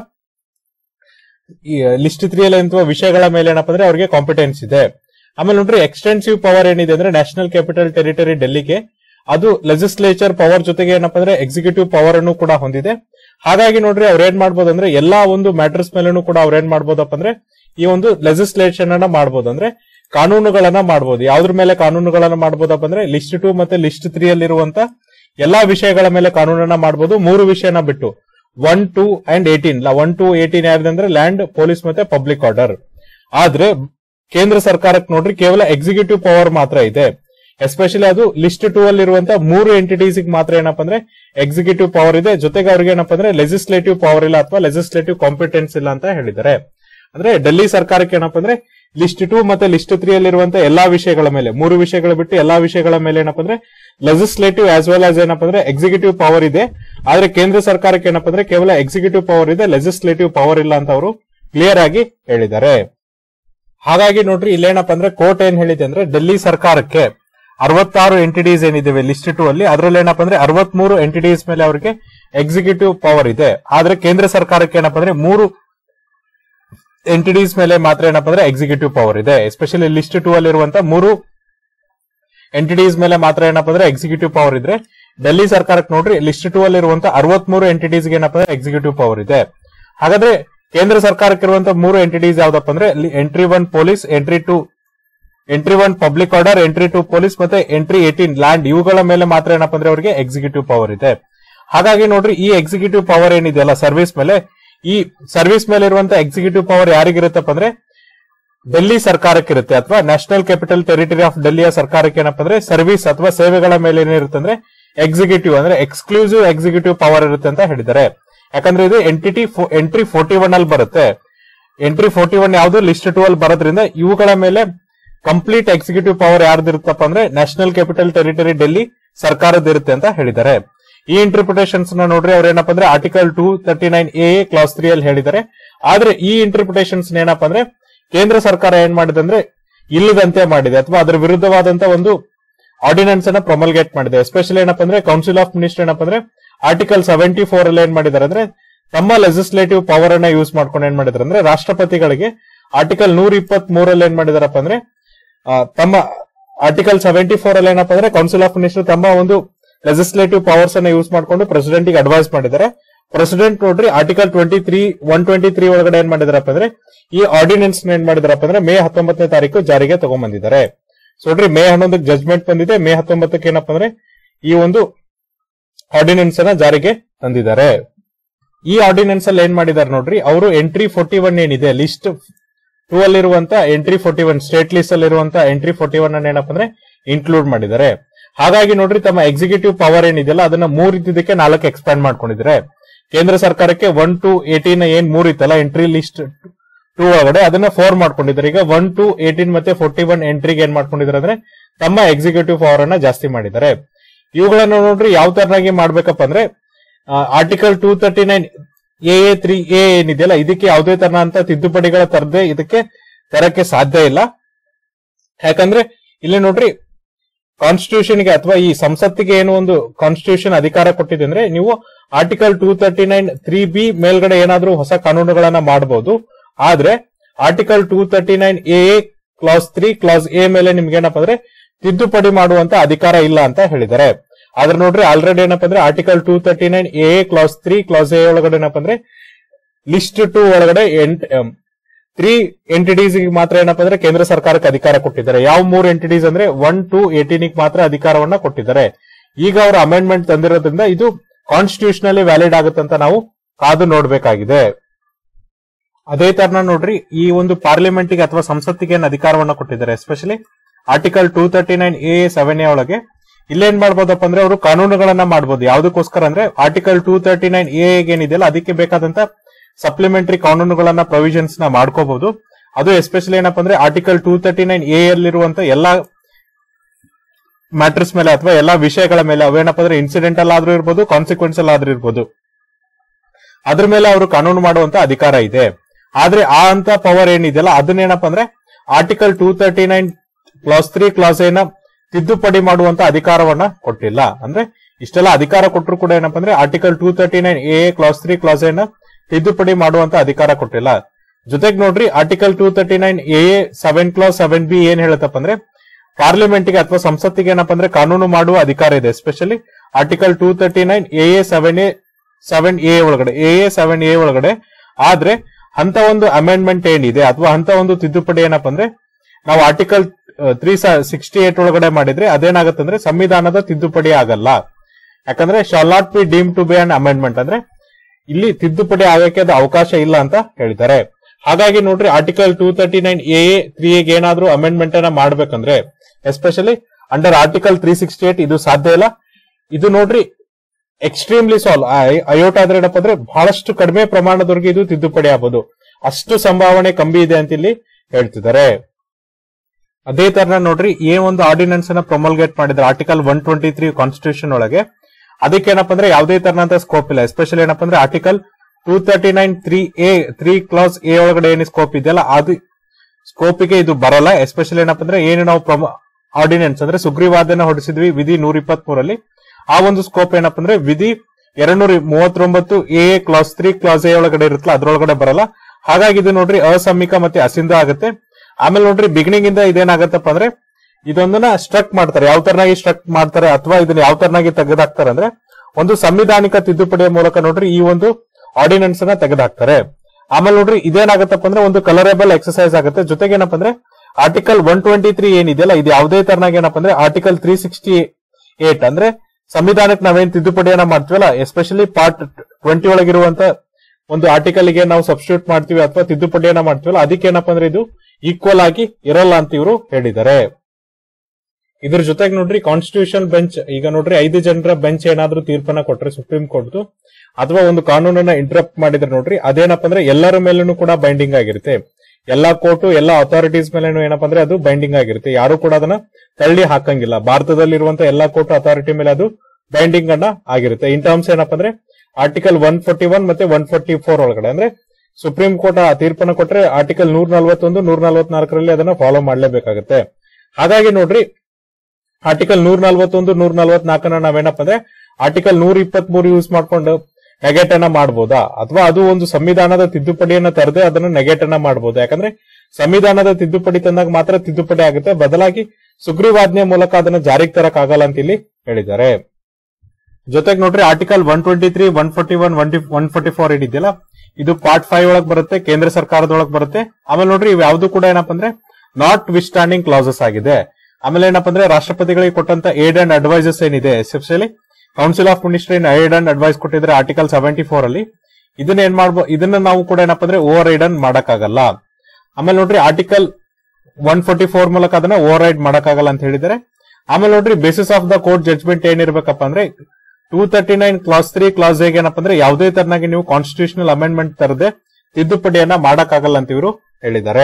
ಲಿಸ್ಟ್ ತ್ರೀ ಅಲ್ಲಿ ವಿಷಯಗಳ ಮೇಲೆ ಏನಪ್ಪ ಅಂದ್ರೆ ಅವರಿಗೆ ಕಾಂಪಿಟೆನ್ಸ್ ಇದೆ ಆಮೇಲೆ ನೋಡ್ರಿ ಎಕ್ಸ್ಟೆನ್ಸಿವ್ ಪವರ್ ಏನಿದೆ ಅಂದ್ರೆ ನ್ಯಾಷನಲ್ ಕ್ಯಾಪಿಟಲ್ ಟೆರಿಟರಿ ಡೆಲ್ಲಿಗೆ ಅದು ಲೆಜಿಸ್ಲೇಚರ್ ಪವರ್ ಜೊತೆಗೆ ಏನಪ್ಪ ಅಂದ್ರೆ ಎಕ್ಸಿಕ್ಯೂಟಿವ್ ಪವರ್ ಅನ್ನು ಕೂಡ ಹೊಂದಿದೆ ಹಾಗಾಗಿ ನೋಡ್ರಿ ಅವ್ರ ಏನ್ ಮಾಡ್ಬೋದು ಅಂದ್ರೆ ಎಲ್ಲಾ ಒಂದು ಮ್ಯಾಟರ್ಸ್ ಮೇಲೂ ಕೂಡ ಅವ್ರ ಏನ್ ಮಾಡ್ಬೋದಪ್ಪ ಅಂದ್ರೆ ಈ ಒಂದು ಲೆಜಿಸ್ಲೇಷನ್ ಅನ್ನ ಮಾಡ್ಬೋದು ಅಂದ್ರೆ ಕಾನೂನುಗಳನ್ನ ಮಾಡ್ಬೋದು ಯಾವ್ದ್ರ ಮೇಲೆ ಕಾನೂನುಗಳನ್ನ ಮಾಡ್ಬೋದಪ್ಪ ಅಂದ್ರೆ ಲಿಸ್ಟ್ ಟೂ ಮತ್ತೆ ಲಿಸ್ಟ್ ತ್ರೀ ಅಲ್ಲಿರುವಂತ ಎಲ್ಲಾ ವಿಷಯಗಳ ಮೇಲೆ ಕಾನೂನನ್ನ ಮಾಡ್ಬೋದು ಮೂರು ವಿಷಯನ ಬಿಟ್ಟು one two and eighteen one two eighteen ಯಾವ್ದಂದ್ರೆ ಲ್ಯಾಂಡ್ ಪೊಲೀಸ್ ಮತ್ತೆ ಪಬ್ಲಿಕ್ ಆರ್ಡರ್ ಆದ್ರೆ ಕೇಂದ್ರ ಸರ್ಕಾರಕ್ಕೆ ನೋಡ್ರಿ ಕೇವಲ ಎಕ್ಸಿಕ್ಯೂಟಿವ್ ಪವರ್ ಮಾತ್ರ ಇದೆ ಎಸ್ಪೆಷಲಿ ಅದು ಲಿಸ್ಟ್ ಟೂ ಅಲ್ಲಿರುವಂತ ಮೂರು ಎಂಟಿಟೀಸ್ ಮಾತ್ರ ಏನಪ್ಪ ಅಂದ್ರೆ ಎಕ್ಸಿಕ್ಯೂಟಿವ್ ಪವರ್ ಇದೆ ಜೊತೆಗೆ ಅವ್ರಿಗೆ ಏನಪ್ಪ ಅಂದ್ರೆ ಲೆಜಿಸ್ಲೇಟಿವ್ ಪವರ್ ಇಲ್ಲ ಅಥವಾ ಲೆಜಿಸ್ಲೇಟಿವ್ ಕಾಂಪಿಟೆನ್ಸ್ ಇಲ್ಲ ಅಂತ ಹೇಳಿದ್ದಾರೆ ಅಂದ್ರೆ ಡೆಲ್ಲಿ ಸರ್ಕಾರಕ್ಕೆ ಏನಪ್ಪ ಅಂದ್ರೆ ಲಿಸ್ಟ್ ಟೂ ಮತ್ತೆ ಲಿಸ್ಟ್ ತ್ರೀ ಅಲ್ಲಿರುವಂತ ಎಲ್ಲಾ ವಿಷಯಗಳ ಮೇಲೆ ಮೂರು ವಿಷಯಗಳು ಬಿಟ್ಟು ಎಲ್ಲಾ ವಿಷಯಗಳ ಮೇಲೆ ಏನಪ್ಪಾ ಅಂದ್ರೆ ಲೆಜಿಸ್ಲೇಟಿವ್ ಆಸ್ ವೆಲ್ ಆಸ್ ಏನಪ್ಪಾ ಅಂದ್ರೆ ಎಕ್ಸಿಕ್ಯೂಟಿವ್ ಪವರ್ ಇದೆ ಆದ್ರೆ ಕೇಂದ್ರ ಸರ್ಕಾರಕ್ಕೆ ಏನಪ್ಪಾ ಅಂದ್ರೆ ಕೇವಲ ಎಕ್ಸಿಕ್ಯೂಟಿವ್ ಪವರ್ ಇದೆ ಲೆಜಿಸ್ಲೇಟಿವ್ ಪವರ್ ಇಲ್ಲ ಅಂತ ಅವರು ಕ್ಲಿಯರ್ ಆಗಿ ಹೇಳಿದ್ದಾರೆ ಹಾಗಾಗಿ ನೋಡ್ರಿ ಇಲ್ಲೇನಪ್ಪ ಅಂದ್ರೆ ಕೋರ್ಟ್ ಏನ್ ಹೇಳಿದೆ ಅಂದ್ರೆ ಡೆಲ್ಲಿ ಸರ್ಕಾರಕ್ಕೆ ಅರವತ್ತಾರು ಎಂಟಿಟೀಸ್ ಏನಿದೆ ಲಿಸ್ಟ್ ಟು ಅಲ್ಲಿ ಅದ್ರಲ್ಲಿ ಏನಪ್ಪ ಅಂದ್ರೆ ಅರವತ್ಮೂರು ಎಂಟಿಟೀಸ್ ಮೇಲೆ ಅವರಿಗೆ ಎಕ್ಸಿಕ್ಯೂಟಿವ್ ಪವರ್ ಇದೆ ಆದ್ರೆ ಕೇಂದ್ರ ಸರ್ಕಾರಕ್ಕೆ ಏನಪ್ಪ ಅಂದ್ರೆ ಮೂರು ಎಂಟಿಟೀಸ್ ಮೇಲೆ ಮಾತ್ರ ಏನಪ್ಪ ಅಂದ್ರೆ ಎಕ್ಸಿಕ್ಯೂಟಿವ್ ಪವರ್ ಇದೆ ಎಸ್ಪೆಷಲಿ ಲಿಸ್ಟ್ ಟೂ ಅಲ್ಲಿರುವಂತ ಮೂರು ಎಂಟಿಟೀಸ್ ಮೇಲೆ ಮಾತ್ರ ಏನಪ್ಪ ಅಂದ್ರೆ ಎಕ್ಸಿಕ್ಯೂಟಿವ್ ಪವರ್ ಇದ್ರೆ ಡೆಲ್ಲಿ ಸರ್ಕಾರಕ್ಕೆ ನೋಡ್ರಿ ಲಿಸ್ಟ್ ಟೂ ಅಲ್ಲಿರುವಂತ ಅರವತ್ಮೂರು ಎಂಟಿಟೀಸ್ ಏನಪ್ಪ ಅಂದ್ರೆ ಎಕ್ಸಿಕ್ಯೂಟಿವ್ ಪವರ್ ಇದೆ ಹಾಗಾದ್ರೆ ಕೇಂದ್ರ ಸರ್ಕಾರಕ್ಕೆ ಇರುವಂತ ಮೂರು ಎಂಟಿಟೀಸ್ ಯಾವ್ದಪ್ಪ ಅಂದ್ರೆ entry one police entry two entry one public order entry two police ಮತ್ತೆ ಎಂಟ್ರಿ ಏಟೀನ್ ಲ್ಯಾಂಡ್ ಇವುಗಳ ಮೇಲೆ ಮಾತ್ರ ಏನಪ್ಪ ಅಂದ್ರೆ ಅವರಿಗೆ ಎಕ್ಸಿಕ್ಯೂಟಿವ್ ಪವರ್ ಇದೆ ಹಾಗಾಗಿ ನೋಡ್ರಿ ಈ ಎಕ್ಸಿಕ್ಯೂಟಿವ್ ಪವರ್ ಏನಿದೆಯಲ್ಲ ಸರ್ವಿಸ್ ಮೇಲೆ ಈ ಸರ್ವಿಸ್ ಮೇಲೆ ಇರುವಂತ ಎಕ್ಸಿಕ್ಯೂಟಿವ್ ಪವರ್ ಯಾರಿಗಿರುತ್ತಪ್ಪ ಅಂದ್ರೆ ಡೆಲ್ಲಿ ಸರ್ಕಾರಕ್ಕೆ ಇರುತ್ತೆ ಅಥವಾ ನ್ಯಾಷನಲ್ ಕ್ಯಾಪಿಟಲ್ ಟೆರಿಟರಿ ಆಫ್ ಡೆಲ್ಲಿಯ ಸರ್ಕಾರಕ್ಕೆ ಏನಪ್ಪ ಅಂದ್ರೆ ಸರ್ವಿಸ್ ಅಥವಾ ಸೇವೆಗಳ ಮೇಲೆ ಏನಿರುತ್ತೆ ಅಂದ್ರೆ ಎಕ್ಸಿಕ್ಯೂಟಿವ್ ಅಂದ್ರೆ ಎಕ್ಸ್ಕ್ಲೂಸಿವ್ ಎಕ್ಸಿಕ್ಯೂಟಿವ್ ಪವರ್ ಇರುತ್ತೆ ಅಂತ ಹೇಳಿದ್ದಾರೆ ಯಾಕಂದ್ರೆ ಇದು ಎಂಟಿಟಿ ಎಂಟ್ರಿ ಫೋರ್ಟಿ ಒನ್ ಅಲ್ಲಿ ಬರುತ್ತೆ ಎಂಟ್ರಿ ಫೋರ್ಟಿ ಒನ್ ಯಾವ್ದು ಲಿಸ್ಟ್ ಟೂ ಅಲ್ಲಿ ಬರೋದ್ರಿಂದ ಇವುಗಳ ಮೇಲೆ ಕಂಪ್ಲೀಟ್ ಎಕ್ಸಿಕ್ಯೂಟಿವ್ ಪವರ್ ಯಾರ್ದಿರುತ್ತಪ್ಪ ಅಂದ್ರೆ ನ್ಯಾಷನಲ್ ಕ್ಯಾಪಿಟಲ್ ಟೆರಿಟರಿ ಡೆಲ್ಲಿ ಸರ್ಕಾರದಿರುತ್ತೆ ಅಂತ ಹೇಳಿದ್ದಾರೆ ಈ ಇಂಟರ್ಪ್ರಿಟೇಷನ್ಸ್ ನ ನೋಡ್ರಿ ಅವ್ರ ಏನಪ್ಪ ಅಂದ್ರೆ article two thirty nine A clause three ಅಲ್ಲಿ ಹೇಳಿದ್ದಾರೆ ಆದ್ರೆ ಈ ಇಂಟರ್ಪ್ರಿಟೇಷನ್ಸ್ ಏನಪ್ಪ ಅಂದ್ರೆ ಕೇಂದ್ರ ಸರ್ಕಾರ ಏನ್ ಮಾಡಿದೆ ಅಂದ್ರೆ ಇಲ್ಲದಂತೆ ಮಾಡಿದೆ ಅಥವಾ ಅದರ ವಿರುದ್ಧವಾದಂತ ಒಂದು ಆರ್ಡಿನೆನ್ಸ್ ಅನ್ನ ಪ್ರೊಮಲ್ಗೇಟ್ ಮಾಡಿದೆ ಎಸ್ಪೆಷಲಿ ಏನಪ್ಪ ಅಂದ್ರೆ ಕೌನ್ಸಿಲ್ ಆಫ್ ಮಿನಿಸ್ಟರ್ ಏನಪ್ಪ ಅಂದ್ರೆ ಆರ್ಟಿಕಲ್ ಸೆವೆಂಟಿ ಫೋರ್ ಅಲ್ಲಿ ಏನ್ ಮಾಡಿದ್ದಾರೆ ಅಂದ್ರೆ ತಮ್ಮ ಲೆಜಿಸ್ಲೇಟಿವ್ ಪವರ್ ಅನ್ನ ಯೂಸ್ ಮಾಡ್ಕೊಂಡು ಏನ್ ಮಾಡಿದ್ದಾರೆ ಅಂದ್ರೆ ರಾಷ್ಟ್ರಪತಿಗಳಿಗೆ ಆರ್ಟಿಕಲ್ ನೂರ ಇಪ್ಪತ್ತ್ ಮೂರಲ್ಲಿ ಏನ್ ಮಾಡಿದಾರಪ್ಪ ಅಂದ್ರೆ ಆ, ತಮ್ಮ ಆರ್ಟಿಕಲ್ ಸೆವೆಂಟಿ ಫೋರ್ ಅಲ್ಲಿ ಏನಪ್ಪ ಅಂದ್ರೆ ಕೌನ್ಸಿಲ್ ಆಫ್ ಮಿನಿಸ್ಟರ್ ತಮ್ಮ ಒಂದು ಲೆಜಿಸ್ಲೇಟಿವ್ ಪವರ್ಸ್ ಅನ್ನ ಯೂಸ್ ಮಾಡ್ಕೊಂಡು ಪ್ರೆಸಿಡೆಂಟ್ ಗೆ ಅಡ್ವೈಸ್ ಮಾಡಿದ್ದಾರೆ ಪ್ರೆಸಿಡೆಂಟ್ ನೋಡ್ರಿ article twenty three one twenty three ಒಳಗಡೆ ಏನ್ ಮಾಡಿದಾರಪ್ಪ ಅಂದ್ರೆ ಈ ಆರ್ಡಿನೆನ್ಸ್ ಏನ್ ಮಾಡಿದಾರಪ್ಪ ಅಂದ್ರೆ ಮೇ ಹತ್ತೊಂಬತ್ತನೇ ತಾರೀಕು ಜಾರಿಗೆ ತಗೊಂಡ್ಬಂದಿದ್ದಾರೆ ಸೊ ನೋಡ್ರಿ ಮೇ ಹನ್ನೊಂದಕ್ಕೆ ಜಜ್ಮೆಂಟ್ ಬಂದಿದೆ ಮೇ ಹತ್ತೊಂಬತ್ತಕ್ಕೆ ಏನಪ್ಪ ಅಂದ್ರೆ ಈ ಒಂದು ಆರ್ಡಿನೆನ್ಸ್ ಅನ್ನ ಜಾರಿಗೆ ತಂದಿದ್ದಾರೆ ಈ ಆರ್ಡಿನೆನ್ಸ್ ಅಲ್ಲಿ ಏನ್ ಮಾಡಿದ್ದಾರೆ ನೋಡ್ರಿ ಅವರು ಎಂಟ್ರಿ ಫೋರ್ಟಿ ಒನ್ ಏನಿದೆ ಲಿಸ್ಟ್ ಟೂ ಅಲ್ಲಿರುವಂತ entry forty one state list ಅಲ್ಲಿರುವಂತ ಎಂಟ್ರಿ ಫೋರ್ಟಿ ಒನ್ ಅನ್ನ ಏನಪ್ಪ ಅಂದ್ರೆ ಇನ್ಕ್ಲೂಡ್ ಮಾಡಿದ್ದಾರೆ ಹಾಗಾಗಿ ನೋಡ್ರಿ ತಮ್ಮ ಎಕ್ಸಿಕ್ಯೂಟಿವ್ ಪವರ್ ಏನಿದೆಯಲ್ಲ ಅದನ್ನ ಮೂರ್ ಇದ್ದಿದ್ದಕ್ಕೆ ನಾಲ್ಕು ಎಕ್ಸ್ಪ್ಯಾಂಡ್ ಮಾಡ್ಕೊಂಡಿದ್ದಾರೆ ಕೇಂದ್ರ ಸರ್ಕಾರಕ್ಕೆ ಒನ್ ಟು ಏಟೀನ್ ಏನ್ ಮೂರ್ ಇತ್ತಲ್ಲ ಎಂಟ್ರಿ ಲಿಸ್ಟ್ ಟೂ ಒಳಗಡೆ ಅದನ್ನ ಫೋರ್ ಮಾಡ್ಕೊಂಡಿದ್ದಾರೆ ಈಗ ಒನ್ ಟು ಏಟೀನ್ ಮತ್ತೆ ಫೋರ್ಟಿ ಒನ್ ಎಂಟ್ರಿಗೆ ಏನ್ ಮಾಡ್ಕೊಂಡಿದ್ದಾರೆ ಅಂದ್ರೆ ತಮ್ಮ ಎಕ್ಸಿಕ್ಯೂಟಿವ್ ಪವರ್ ಅನ್ನ ಜಾಸ್ತಿ ಮಾಡಿದ್ದಾರೆ ಇವುಗಳನ್ನ ನೋಡ್ರಿ ಯಾವ ತರನಾಗಿ ಮಾಡ್ಬೇಕಪ್ಪ ಅಂದ್ರೆ article two thirty nine A A three A ಏನಿದೆಯಲ್ಲ ಇದಕ್ಕೆ ಯಾವುದೇ ತರ ಅಂತ ತಿದ್ದುಪಡಿಗಳ ತರದೆ ಇದಕ್ಕೆ ತರಕ್ಕೆ ಸಾಧ್ಯ ಇಲ್ಲ ಯಾಕಂದ್ರೆ ಇಲ್ಲಿ ನೋಡ್ರಿ ಕಾನ್ಸ್ಟಿಟ್ಯೂಷನ್ ಗೆ ಅಥವಾ ಈ ಸಂಸತ್ತಿಗೆ ಏನು ಒಂದು ಕಾನ್ಸ್ಟಿಟ್ಯೂಷನ್ ಅಧಿಕಾರ ಕೊಟ್ಟಿದೆ ಅಂದ್ರೆ ನೀವು article two thirty nine three B ಮೇಲ್ಗಡೆ ಏನಾದ್ರೂ ಹೊಸ ಕಾನೂನುಗಳನ್ನ ಮಾಡಬಹುದು ಆದ್ರೆ article two thirty nine A clause three clause A ಮೇಲೆ ನಿಮ್ಗೆ ಏನಪ್ಪ ಅಂದ್ರೆ ತಿದ್ದುಪಡಿ ಮಾಡುವಂತ ಅಧಿಕಾರ ಇಲ್ಲ ಅಂತ ಹೇಳಿದ್ದಾರೆ ಆದ್ರೆ ನೋಡ್ರಿ ಆಲ್ರೆಡಿ ಏನಪ್ಪ ಅಂದ್ರೆ article two thirty nine A clause three clause A ಒಳಗಡೆ ಏನಪ್ಪ ಅಂದ್ರೆ ಲಿಸ್ಟ್ ಟೂ ಒಳಗಡೆ ತ್ರೀ ಎಂಟಿಟೀಸ್ ಮಾತ್ರ ಏನಪ್ಪ ಅಂದ್ರೆ ಕೇಂದ್ರ ಸರ್ಕಾರಕ್ಕೆ ಅಧಿಕಾರ ಕೊಟ್ಟಿದ್ದಾರೆ ಯಾವ ಮೂರು ಎಂಟಿಟೀಸ್ ಅಂದ್ರೆ ಒನ್ ಟು ಏಟೀನ್ ಮಾತ್ರ ಅಧಿಕಾರವನ್ನ ಕೊಟ್ಟಿದ್ದಾರೆ ಈಗ ಅವರ ಅಮೆಂಡ್ಮೆಂಟ್ ತಂದಿರೋದ್ರಿಂದ ಇದು ಕಾನ್ಸ್ಟಿಟ್ಯೂಷನಲಿ ವ್ಯಾಲಿಡ್ ಆಗುತ್ತೆ ಅಂತ ನಾವು ಕಾದು ನೋಡ್ಬೇಕಾಗಿದೆ ಅದೇ ತರನ ನೋಡ್ರಿ ಈ ಒಂದು ಪಾರ್ಲಿಮೆಂಟ್ ಗೆ ಅಥವಾ ಸಂಸತ್ತಿಗೆ ಏನ್ ಅಧಿಕಾರವನ್ನ ಕೊಟ್ಟಿದ್ದಾರೆ especially article two thirty nine A seven A ಒಳಗೆ ಇಲ್ಲೇನ್ ಮಾಡ್ಬೋದಪ್ಪ ಅಂದ್ರೆ ಅವರು ಕಾನೂನುಗಳನ್ನ ಮಾಡ್ಬೋದು ಯಾವ್ದಕ್ಕೋಸ್ಕರ ಅಂದ್ರೆ article two thirty nine A ಏನಿದೆಯಲ್ಲ ಅದಕ್ಕೆ ಬೇಕಾದಂತ ಸಪ್ಲಿಮೆಂಟರಿ ಕಾನೂನುಗಳನ್ನ ಪ್ರೊವಿಷನ್ಸ್ ನ ಮಾಡ್ಕೋಬಹುದು ಅದು ಎಸ್ಪೆಷಲಿ ಏನಪ್ಪ ಅಂದ್ರೆ article two thirty nine A ಅಲ್ಲಿರುವಂತ ಎಲ್ಲಾ ಮ್ಯಾಟ್ರಸ್ ಮೇಲೆ ಅಥವಾ ಎಲ್ಲಾ ವಿಷಯಗಳ ಮೇಲೆ ಅವೇನಪ್ಪ ಅಂದ್ರೆ ಇನ್ಸಿಡೆಂಟಲ್ ಆದ್ರೂ ಇರ್ಬೋದು ಕಾನ್ಸಿಕ್ವೆನ್ಸಲ್ ಆದ್ರೂ ಇರ್ಬೋದು ಅದ್ರ ಮೇಲೆ ಅವರು ಕಾನೂನು ಮಾಡುವಂತ ಅಧಿಕಾರ ಇದೆ ಆದ್ರೆ ಆ ಅಂತ ಪವರ್ ಏನಿದೆಯಲ್ಲ ಅದನ್ನೇನಪ್ಪ ಅಂದ್ರೆ article two thirty nine clause three clause ಏನ ತಿದ್ದುಪಡಿ ಮಾಡುವಂತ ಅಧಿಕಾರವನ್ನ ಕೊಟ್ಟಿಲ್ಲ ಅಂದ್ರೆ ಇಷ್ಟೆಲ್ಲ ಅಧಿಕಾರ ಕೊಟ್ಟರು ಕೂಡ ಏನಪ್ಪ ಅಂದ್ರೆ article two thirty nine A clause three clause ಏನ ತಿದ್ದುಪಡಿ ಮಾಡುವಂತ ಅಧಿಕಾರ ಕೊಟ್ಟಿಲ್ಲ ಜೊತೆಗೆ ನೋಡ್ರಿ article two thirty nine A seven clause seven B ಏನ್ ಹೇಳುತ್ತಪ್ಪ ಅಂದ್ರೆ ಪಾರ್ಲಿಮೆಂಟ್ ಗೆ ಅಥವಾ ಸಂಸತ್ತಿಗೆ ಏನಪ್ಪ ಅಂದ್ರೆ ಕಾನೂನು ಮಾಡುವ ಅಧಿಕಾರ ಇದೆ especially article two thirty nine A seven A seven A ಒಳಗಡೆ ಎ ಸೆವೆನ್ ಎ ಒಳಗಡೆ ಆದ್ರೆ ಅಂತ ಒಂದು ಅಮೆಂಡ್ಮೆಂಟ್ ಏನಿದೆ ಅಥವಾ ಅಂತ ಒಂದು ತಿದ್ದುಪಡಿ ಏನಪ್ಪ ಅಂದ್ರೆ ನಾವು ಆರ್ಟಿಕಲ್ ತ್ರೀ ಸಿಕ್ಸ್ಟಿ ಏಟ್ ಒಳಗಡೆ ಮಾಡಿದ್ರೆ ಅದೇನಾಗುತ್ತೆ ಅಂದ್ರೆ ಸಂವಿಧಾನದ ತಿದ್ದುಪಡಿ ಆಗಲ್ಲ ಯಾಕಂದ್ರೆ shall not be deemed to be an amendment ಅಂದ್ರೆ ಇಲ್ಲಿ ತಿದ್ದುಪಡಿ ಆಗಕ್ಕೆ ಅದು ಅವಕಾಶ ಇಲ್ಲ ಅಂತ ಹೇಳಿದ್ದಾರೆ ಹಾಗಾಗಿ ನೋಡ್ರಿ article two thirty nine A three ಎಗೆ ಏನಾದ್ರೂ ಅಮೆಂಡ್ಮೆಂಟ್ ಅನ್ನ ಮಾಡ್ಬೇಕಂದ್ರೆ especially under article three sixty eight ಇದು ಸಾಧ್ಯ ಇಲ್ಲ ಇದು ನೋಡ್ರಿ ಎಕ್ಸ್ಟ್ರೀಮ್ಲಿ ಸಾಲ್ವ್ ಅಯೋಟ ಆದ್ರೆ ಏನಪ್ಪ ಅಂದ್ರೆ ಬಹಳಷ್ಟು ಕಡಿಮೆ ಪ್ರಮಾಣದವರೆಗೆ ಇದು ತಿದ್ದುಪಡಿ ಆಗಬಹುದು ಅಷ್ಟು ಸಂಭಾವನೆ ಕಮ್ಮಿ ಇದೆ ಅಂತ ಇಲ್ಲಿ ಹೇಳ್ತಿದ್ದಾರೆ ಅದೇ ತರ ನೋಡ್ರಿ ಏ ಒಂದು ಆರ್ಡಿನೆನ್ಸ್ ಅನ್ನ ಪ್ರೊಮಲ್ಗೇಟ್ ಮಾಡಿದ್ರೆ article one twenty three constitution ಒಳಗೆ ಅದಕ್ಕೆ ಏನಪ್ಪಾ ಅಂದ್ರೆ ಯಾವುದೇ ತರನಂತ ಸ್ಕೋಪ್ ಇಲ್ಲ ಎಸ್ಪೆಷಲಿ ಏನಪ್ಪಾ ಅಂದ್ರೆ article two thirty nine three A three clause A ಒಳಗಡೆ ಏನು ಸ್ಕೋಪ್ ಇದೆಯಲ್ಲ ಅದು ಸ್ಕೋಪಿಗೆ ಇದು ಬರಲ್ಲ ಎಸ್ಪೆಷಲಿ ಏನಪ್ಪಾ ಅಂದ್ರೆ ಏನು ನಾವು ಪ್ರೊಮ ಆರ್ಡಿನೆನ್ಸ್ ಅಂದ್ರೆ ಸುಗ್ರೀವಾದನ ಹೊಡಿಸಿದ್ವಿ ವಿಧಿ ನೂರ ಇಪ್ಪತ್ತ್ ಮೂರಲ್ಲಿ ಆ ಒಂದು ಸ್ಕೋಪ್ ಏನಪ್ಪಾ ಅಂದ್ರೆ ವಿಧಿ ಎರಡ್ನೂರ ಮೂವತ್ತೊಂಬತ್ತು A clause three clause A ಒಳಗಡೆ ಇರುತ್ತಲ್ಲ ಅದ್ರೊಳಗಡೆ ಬರಲ್ಲ ಹಾಗಾಗಿ ಇದು ನೋಡ್ರಿ ಅಸಮಿಕ ಮತ್ತೆ ಅಸಿಂಧ ಆಗುತ್ತೆ ಆಮೇಲೆ ನೋಡ್ರಿ ಬಿಗಿನಿಂಗ್ ಇಂದ ಇದೇನಾಗತ್ತಪ್ಪ ಅಂದ್ರೆ ಇದೊಂದನ್ನ ಸ್ಟ್ರಕ್ ಮಾಡ್ತಾರೆ ಯಾವ ತರನಾಗಿ ಸ್ಟ್ರಕ್ ಮಾಡ್ತಾರೆ ಅಥವಾ ಇದನ್ನ ಯಾವ ತರನಾಗಿ ತೆಗೆದಾಕ್ತಾರೆ ಅಂದ್ರೆ ಒಂದು ಸಂವಿಧಾನಿಕ ತಿದ್ದುಪಡಿಯ ಮೂಲಕ ನೋಡ್ರಿ ಈ ಒಂದು ಆರ್ಡಿನೆನ್ಸ್ ಅನ್ನ ತೆಗೆದಾಕ್ತಾರೆ ಆಮೇಲೆ ನೋಡ್ರಿ ಇದೇನಾಗತ್ತಪ್ಪ ಅಂದ್ರೆ ಒಂದು ಕಲರೇಬಲ್ ಎಕ್ಸರ್ಸೈಸ್ ಆಗುತ್ತೆ ಜೊತೆಗೆ ಏನಪ್ಪ ಅಂದ್ರೆ ಆರ್ಟಿಕಲ್ ಒನ್ ಟ್ವೆಂಟಿ ತ್ರೀ ಏನಿದೆಯಲ್ಲ ಇದು ಯಾವುದೇ ತರನಾಗಿ ಏನಪ್ಪ ಅಂದ್ರೆ ಆರ್ಟಿಕಲ್ ತ್ರೀ ಸಿಕ್ಸ್ಟಿ ಏಟ್ ಅಂದ್ರೆ ಸಂವಿಧಾನಕ್ಕೆ ನಾವೇನ್ ತಿದ್ದುಪಡಿಯನ್ನ ಮಾಡ್ತೀವಲ್ಲ ಎಸ್ಪೆಷಲಿ ಪಾರ್ಟ್ ಟ್ವೆಂಟಿ ಒಳಗಿರುವಂತ ಒಂದು ಆರ್ಟಿಕಲ್ ಗೆ ನಾವು ಸಬ್ಸ್ಟಿಟ್ಯೂಟ್ ಮಾಡ್ತೀವಿ ಅಥವಾ ತಿದ್ದುಪಡಿಯನ್ನ ಮಾಡ್ತೀವಲ್ಲ ಅದಕ್ಕೆ ಏನಪ್ಪ ಅಂದ್ರೆ ಇದು ಈಕ್ವಲ್ ಆಗಿ ಇರಲ್ಲ ಅಂತ ಇವರು ಹೇಳಿದ್ದಾರೆ ಇದ್ರ ಜೊತೆಗೆ ನೋಡ್ರಿ ಕಾನ್ಸ್ಟಿಟ್ಯೂಷನ್ ಬೆಂಚ್ ಈಗ ನೋಡ್ರಿ ಐದು ಜನರ ಬೆಂಚ್ ಏನಾದ್ರೂ ತೀರ್ಪನ್ನ ಕೊಟ್ರೆ ಸುಪ್ರೀಂ ಕೋರ್ಟ್ ಅಥವಾ ಒಂದು ಕಾನೂನನ್ನ ಇಂಟರಪ್ಟ್ ಮಾಡಿದ್ರೆ ನೋಡ್ರಿ ಅದೇನಪ್ಪ ಅಂದ್ರೆ ಎಲ್ಲರ ಮೇಲೂ ಕೂಡ ಬೈಂಡಿಂಗ್ ಆಗಿರುತ್ತೆ ಎಲ್ಲಾ ಕೋರ್ಟು ಎಲ್ಲಾ ಅಥಾರಿಟೀಸ್ ಮೇಲೆ ಏನಪ್ಪ ಅಂದ್ರೆ ಅದು ಬೈಂಡಿಂಗ್ ಆಗಿರುತ್ತೆ ಯಾರು ಕೂಡ ಅದನ್ನ ತಳ್ಳಿ ಹಾಕಂಗಿಲ್ಲ ಭಾರತದಲ್ಲಿರುವಂತ ಎಲ್ಲಾ ಕೋರ್ಟ್ ಅಥಾರಿಟಿ ಮೇಲೆ ಅದು ಬೈಂಡಿಂಗ್ ಅನ್ನ ಆಗಿರುತ್ತೆ ಇನ್ ಟರ್ಮ್ಸ್ ಏನಪ್ಪ ಅಂದ್ರೆ ಆರ್ಟಿಕಲ್ ಒನ್ ಫೋರ್ಟಿ ಒನ್ ಮತ್ತೆ ಒನ್ ಫೋರ್ಟಿ ಫೋರ್ ಒಳಗಡೆ ಅಂದ್ರೆ ಸುಪ್ರೀಂ ಕೋರ್ಟ್ ಆ ತೀರ್ಪನ್ನ ಕೊಟ್ರೆ ಆರ್ಟಿಕಲ್ ನೂರ ನಲ್ವತ್ತೊಂದು ನೂರ ನಲ್ವತ್ನಾಲ್ಕರಲ್ಲಿ ಅದನ್ನ ಫಾಲೋ ಮಾಡ್ಲೇಬೇಕಾಗುತ್ತೆ ಹಾಗಾಗಿ ನೋಡ್ರಿ ಆರ್ಟಿಕಲ್ ನೂರ ನಲ್ವತ್ತೊಂದು ನೂರ ನಲ್ವತ್ನಾಲ್ಕನ್ನ ನಾವೇನಪ್ಪ ಅಂದ್ರೆ ಆರ್ಟಿಕಲ್ ನೂರ ಇಪ್ಪತ್ತ್ ಮೂರು ಯೂಸ್ ಮಾಡ್ಕೊಂಡು ನೆಗೆಟ್ ಅನ್ನ ಮಾಡಬಹುದಾ ಅಥವಾ ಅದು ಒಂದು ಸಂವಿಧಾನದ ತಿದ್ದುಪಡಿಯನ್ನ ತರದೆ ಅದನ್ನ ನೆಗೆಟ್ ಅನ್ನ ಮಾಡಬಹುದು ಯಾಕಂದ್ರೆ ಸಂವಿಧಾನದ ತಿದ್ದುಪಡಿ ತಂದಾಗ ಮಾತ್ರ ತಿದ್ದುಪಡಿ ಆಗುತ್ತೆ ಬದಲಾಗಿ ಸುಗ್ರೀವಾಜ್ಞೆ ಮೂಲಕ ಅದನ್ನ ಜಾರಿಗೆ ತರಕ್ ಆಗಲ್ಲ ಅಂತ ಇಲ್ಲಿ ಹೇಳಿದ್ದಾರೆ ಜೊತೆಗೆ ನೋಡ್ರಿ article one twenty three one forty one one one forty four ಏನಿದೆಯಲ್ಲ ಇದು ಪಾರ್ಟ್ ಫೈವ್ ಒಳಗ್ ಬರುತ್ತೆ ಕೇಂದ್ರ ಸರ್ಕಾರದೊಳಗ್ ಬರುತ್ತೆ ಆಮೇಲೆ ನೋಡ್ರಿ ಇವ್ ಯಾವ್ದು ಕೂಡ ಏನಪ್ಪ ಅಂದ್ರೆ ನಾಟ್ ವಿಸ್ಟ್ಯಾಂಡಿಂಗ್ ಕ್ಲಾಸಸ್ ಆಗಿದೆ ಆಮೇಲೆ ಏನಪ್ಪ ಅಂದ್ರೆ ರಾಷ್ಟ್ರಪತಿಗಳಿಗೆ ಕೊಟ್ಟಂತ ಏಡ್ ಅಂಡ್ ಅಡ್ವೈಸಸ್ ಏನಿದೆ especially council of minister in aid and advise ಕೊಟ್ಟಿದ್ರೆ ಆರ್ಟಿಕಲ್ ಸೆವೆಂಟಿ ಫೋರ್ ಅಲ್ಲಿ ಇದನ್ನ ಏನ್ ಮಾಡ್ಬೋ ಇದನ್ನ ನಾವು ಕೂಡ ಏನಪ್ಪ ಅಂದ್ರೆ ಓವರ್ ರೈಡ್ ಅನ್ ಮಾಡಕ್ಕಾಗಲ್ಲ ಆಮೇಲೆ ನೋಡ್ರಿ ಆರ್ಟಿಕಲ್ ಒನ್ ಫೋರ್ಟಿ ಫೋರ್ ಮೂಲಕ ಅದನ್ನ ಓವರ್ ರೈಡ್ ಮಾಡಕ್ಕಾಗಲ್ಲ ಅಂತ ಹೇಳಿದ್ದಾರೆ ಆಮೇಲೆ ನೋಡ್ರಿ basis of the court judgment ಏನಿರ್ಬೇಕಪ್ಪ ಅಂದ್ರೆ two thirty nine clause three clause ಏಗೆ ಏನಪ್ಪ ಅಂದ್ರೆ ಯಾವುದೇ ತರನಾಗಿ ನೀವು ಕಾನ್ಸ್ಟಿಟ್ಯೂಷನಲ್ ಅಮೆಂಡ್ಮೆಂಟ್ ತರದೆ ತಿದ್ದುಪಡಿಯನ್ನ ಮಾಡಕ್ಕಾಗಲ್ಲ ಅಂತ ಇವರು ಹೇಳಿದ್ದಾರೆ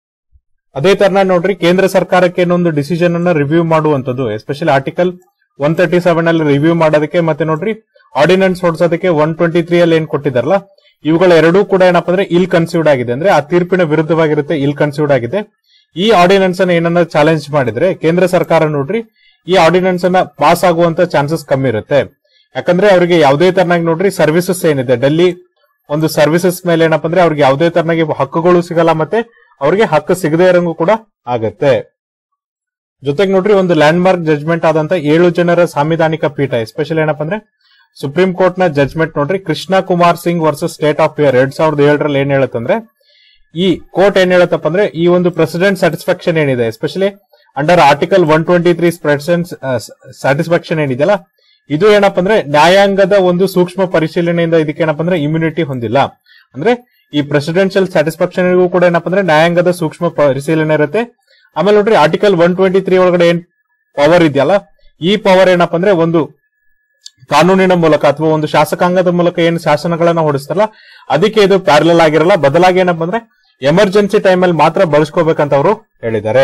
ಅದೇ ತರನ ನೋಡ್ರಿ ಕೇಂದ್ರ ಸರ್ಕಾರಕ್ಕೆ ಏನೊಂದು ಡಿಸಿಷನ್ ಅನ್ನ ರಿವ್ಯೂ ಮಾಡುವಂತದ್ದು especially article one thirty seven ಅಲ್ಲಿ ರಿವ್ಯೂ ಮಾಡೋದಕ್ಕೆ ಮತ್ತೆ ನೋಡ್ರಿ ಆರ್ಡಿನೆನ್ಸ್ ಹೊಡ್ಸೋದಕ್ಕೆ ಒನ್ ಟ್ವೆಂಟಿ ತ್ರೀ ಅಲ್ಲಿ ಏನ್ ಕೊಟ್ಟಿದಾರಲ್ಲ ಇವುಗಳ ಎರಡೂ ಕೂಡ ಏನಪ್ಪ ಅಂದ್ರೆ ಇಲ್ ಕನ್ಸೀವ್ಡ್ ಆಗಿದೆ ಅಂದ್ರೆ ಆ ತೀರ್ಪಿನ ವಿರುದ್ಧವಾಗಿರುತ್ತೆ ಇಲ್ ಕನ್ಸೀವ್ಡ್ ಆಗಿದೆ ಈ ಆರ್ಡಿನೆನ್ಸ್ ಅನ್ನ ಏನನ್ನ ಚಾಲೆಂಜ್ ಮಾಡಿದ್ರೆ ಕೇಂದ್ರ ಸರ್ಕಾರ ನೋಡ್ರಿ ಈ ಆರ್ಡಿನೆನ್ಸ್ ಅನ್ನ ಪಾಸ್ ಆಗುವಂತ ಚಾನ್ಸಸ್ ಕಮ್ಮಿ ಇರುತ್ತೆ ಯಾಕಂದ್ರೆ ಅವರಿಗೆ ಯಾವುದೇ ತರನಾಗಿ ನೋಡ್ರಿ ಸರ್ವಿಸಸ್ ಏನಿದೆ ಡೆಲ್ಲಿ ಒಂದು ಸರ್ವಿಸಸ್ ಮೇಲೆ ಏನಪ್ಪ ಅಂದ್ರೆ ಅವ್ರಿಗೆ ಯಾವುದೇ ತರನಾಗಿ ಹಕ್ಕುಗಳು ಸಿಗಲ್ಲ ಮತ್ತೆ ಅವ್ರಿಗೆ ಹಕ್ಕು ಸಿಗದೇ ಇರಂಗೂ ಕೂಡ ಆಗತ್ತೆ ಜೊತೆಗೆ ನೋಡ್ರಿ ಒಂದು ಲ್ಯಾಂಡ್ ಮಾರ್ಕ್ ಜಜ್ಮೆಂಟ್ ಆದಂತ ಏಳು ಜನರ ಸಾಂವಿಧಾನಿಕ ಪೀಠ ಎಸ್ಪೆಷಲಿ ಏನಪ್ಪ ಅಂದ್ರೆ ಸುಪ್ರೀಂ ಕೋರ್ಟ್ ನ ಜಜ್ಮೆಂಟ್ ನೋಡ್ರಿ Krishna Kumar Singh versus state of year ಎರಡ್ ಸಾವಿರದ ಏಳರಲ್ಲಿ ಏನ್ ಹೇಳುತ್ತಂದ್ರೆ ಈ ಕೋರ್ಟ್ ಏನ್ ಹೇಳುತ್ತಪ್ಪ ಅಂದ್ರೆ ಈ ಒಂದು ಪ್ರೆಸಿಡೆಂಟ್ ಸ್ಯಾಟಿಸ್ಫ್ಯಾಕ್ಷನ್ ಏನಿದೆ especially under article one twenty three president satisfaction ಏನಿದೆಯಲ್ಲ ಇದು ಏನಪ್ಪ ಅಂದ್ರೆ ನ್ಯಾಯಾಂಗದ ಒಂದು ಸೂಕ್ಷ್ಮ ಪರಿಶೀಲನೆಯಿಂದ ಇದಕ್ಕೆ ಏನಪ್ಪ ಅಂದ್ರೆ ಇಮ್ಯುನಿಟಿ ಹೊಂದಿಲ್ಲ ಅಂದ್ರೆ ಈ ಪ್ರೆಸಿಡೆನ್ಷಿಯಲ್ ಸ್ಯಾಟಿಸ್ಫ್ಯಾಕ್ಷನ್ ಕೂಡ ಏನಪ್ಪ ಅಂದ್ರೆ ನ್ಯಾಯಾಂಗದ ಸೂಕ್ಷ್ಮ ಪರಿಶೀಲನೆ ಇರುತ್ತೆ ಆಮೇಲೆ ನೋಡ್ರಿ ಆರ್ಟಿಕಲ್ ಒನ್ ಟ್ವೆಂಟಿ ತ್ರೀ ಒಳಗಡೆ ಏನ್ ಪವರ್ ಇದೆಯಲ್ಲ ಈ ಪವರ್ ಏನಪ್ಪ ಅಂದ್ರೆ ಒಂದು ಕಾನೂನಿನ ಮೂಲಕ ಅಥವಾ ಒಂದು ಶಾಸಕಾಂಗದ ಮೂಲಕ ಏನು ಶಾಸನಗಳನ್ನ ಹೊಡಿಸ್ತಾರಲ್ಲ ಅದಕ್ಕೆ ಇದು ಪ್ಯಾರಲಲ್ ಆಗಿರಲ್ಲ ಬದಲಾಗಿ ಏನಪ್ಪ ಅಂದ್ರೆ ಎಮರ್ಜೆನ್ಸಿ ಟೈಮಲ್ಲಿ ಮಾತ್ರ ಬಳಸ್ಕೋಬೇಕಂತ ಅವರು ಹೇಳಿದ್ದಾರೆ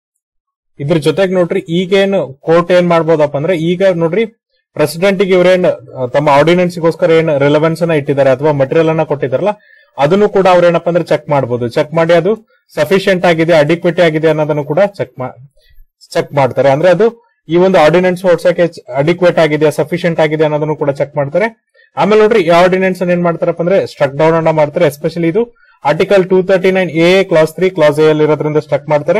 ಇದ್ರ ಜೊತೆಗೆ ನೋಡ್ರಿ ಈಗೇನು ಕೋರ್ಟ್ ಏನ್ ಮಾಡ್ಬೋದಪ್ಪ ಅಂದ್ರೆ ಈಗ ನೋಡ್ರಿ ಪ್ರೆಸಿಡೆಂಟ್ ಗೆ ಇವ್ರೇನ್ ಆ, ತಮ್ಮ ಆರ್ಡಿನೆನ್ಸ್ ಗೋಸ್ಕರ ಏನ್ ರಿಲೆವೆನ್ಸ್ ಅನ್ನ ಇಟ್ಟಿದ್ದಾರೆ ಅಥವಾ ಮಟೀರಿಯಲ್ ಅನ್ನ ಕೊಟ್ಟಿದಾರಲ್ಲ ಅದನ್ನು ಕೂಡ ಅವ್ರೇನಪ್ಪ ಅಂದ್ರೆ ಚೆಕ್ ಮಾಡಬಹುದು ಚೆಕ್ ಮಾಡಿ ಅದು ಸಫಿಶಿಯಂಟ್ ಆಗಿದೆ ಅಡಿಕ್ವಿಟಿ ಆಗಿದೆ ಅನ್ನೋದನ್ನು ಕೂಡ ಚೆಕ್ ಚೆಕ್ ಮಾಡ್ತಾರೆ ಅಂದ್ರೆ ಅದು ಈ ಒಂದು ಆರ್ಡಿನೆನ್ಸ್ ಹೊಡ್ಸಕ್ಕೆ ಅಡಿಕ್ವೇಟ್ ಆಗಿದೆಯಾ ಸಫಿಶಿಯಂಟ್ ಆಗಿದೆ ಅನ್ನೋದನ್ನು ಕೂಡ ಚೆಕ್ ಮಾಡ್ತಾರೆ ಆಮೇಲೆ ನೋಡ್ರಿ ಈ ಆರ್ಡಿನೆನ್ಸ್ ಅನ್ನ ಏನ್ ಮಾಡ್ತಾರಪ್ಪ ಅಂದ್ರೆ ಸ್ಟ್ರಕ್ ಡೌನ್ ಅನ್ನ ಮಾಡ್ತಾರೆ ಎಸ್ಪೆಷಲಿ ಇದು article two thirty nine A clause three clause A ಅಲ್ಲಿ ಇರೋದ್ರಿಂದ ಸ್ಟ್ರಕ್ ಮಾಡ್ತಾರೆ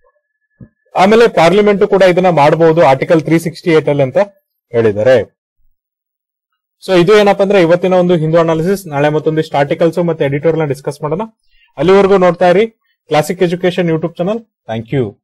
ಆಮೇಲೆ ಪಾರ್ಲಿಮೆಂಟ್ ಕೂಡ ಇದನ್ನ ಮಾಡಬಹುದು ಆರ್ಟಿಕಲ್ ತ್ರೀ ಸಿಕ್ಸ್ಟಿ ಏಟ್ ಅಲ್ಲಿ ಅಂತ ಹೇಳಿದ್ದಾರೆ ಸೊ ಇದು ಏನಪ್ಪಾ ಅಂದ್ರೆ ಇವತ್ತಿನ ಒಂದು ಹಿಂದೂ ಅನಾಲಿಸಿಸ್ ನಾಳೆ ಮತ್ತೊಂದಿಷ್ಟು ಆರ್ಟಿಕಲ್ಸ್ ಮತ್ತೆ ಎಡಿಟೋರಿಯಲ್ ಡಿಸ್ಕಸ್ ಮಾಡೋಣ ಅಲ್ಲಿವರೆಗೂ ನೋಡ್ತಾ ಇರಿ classic education YouTube channel thank you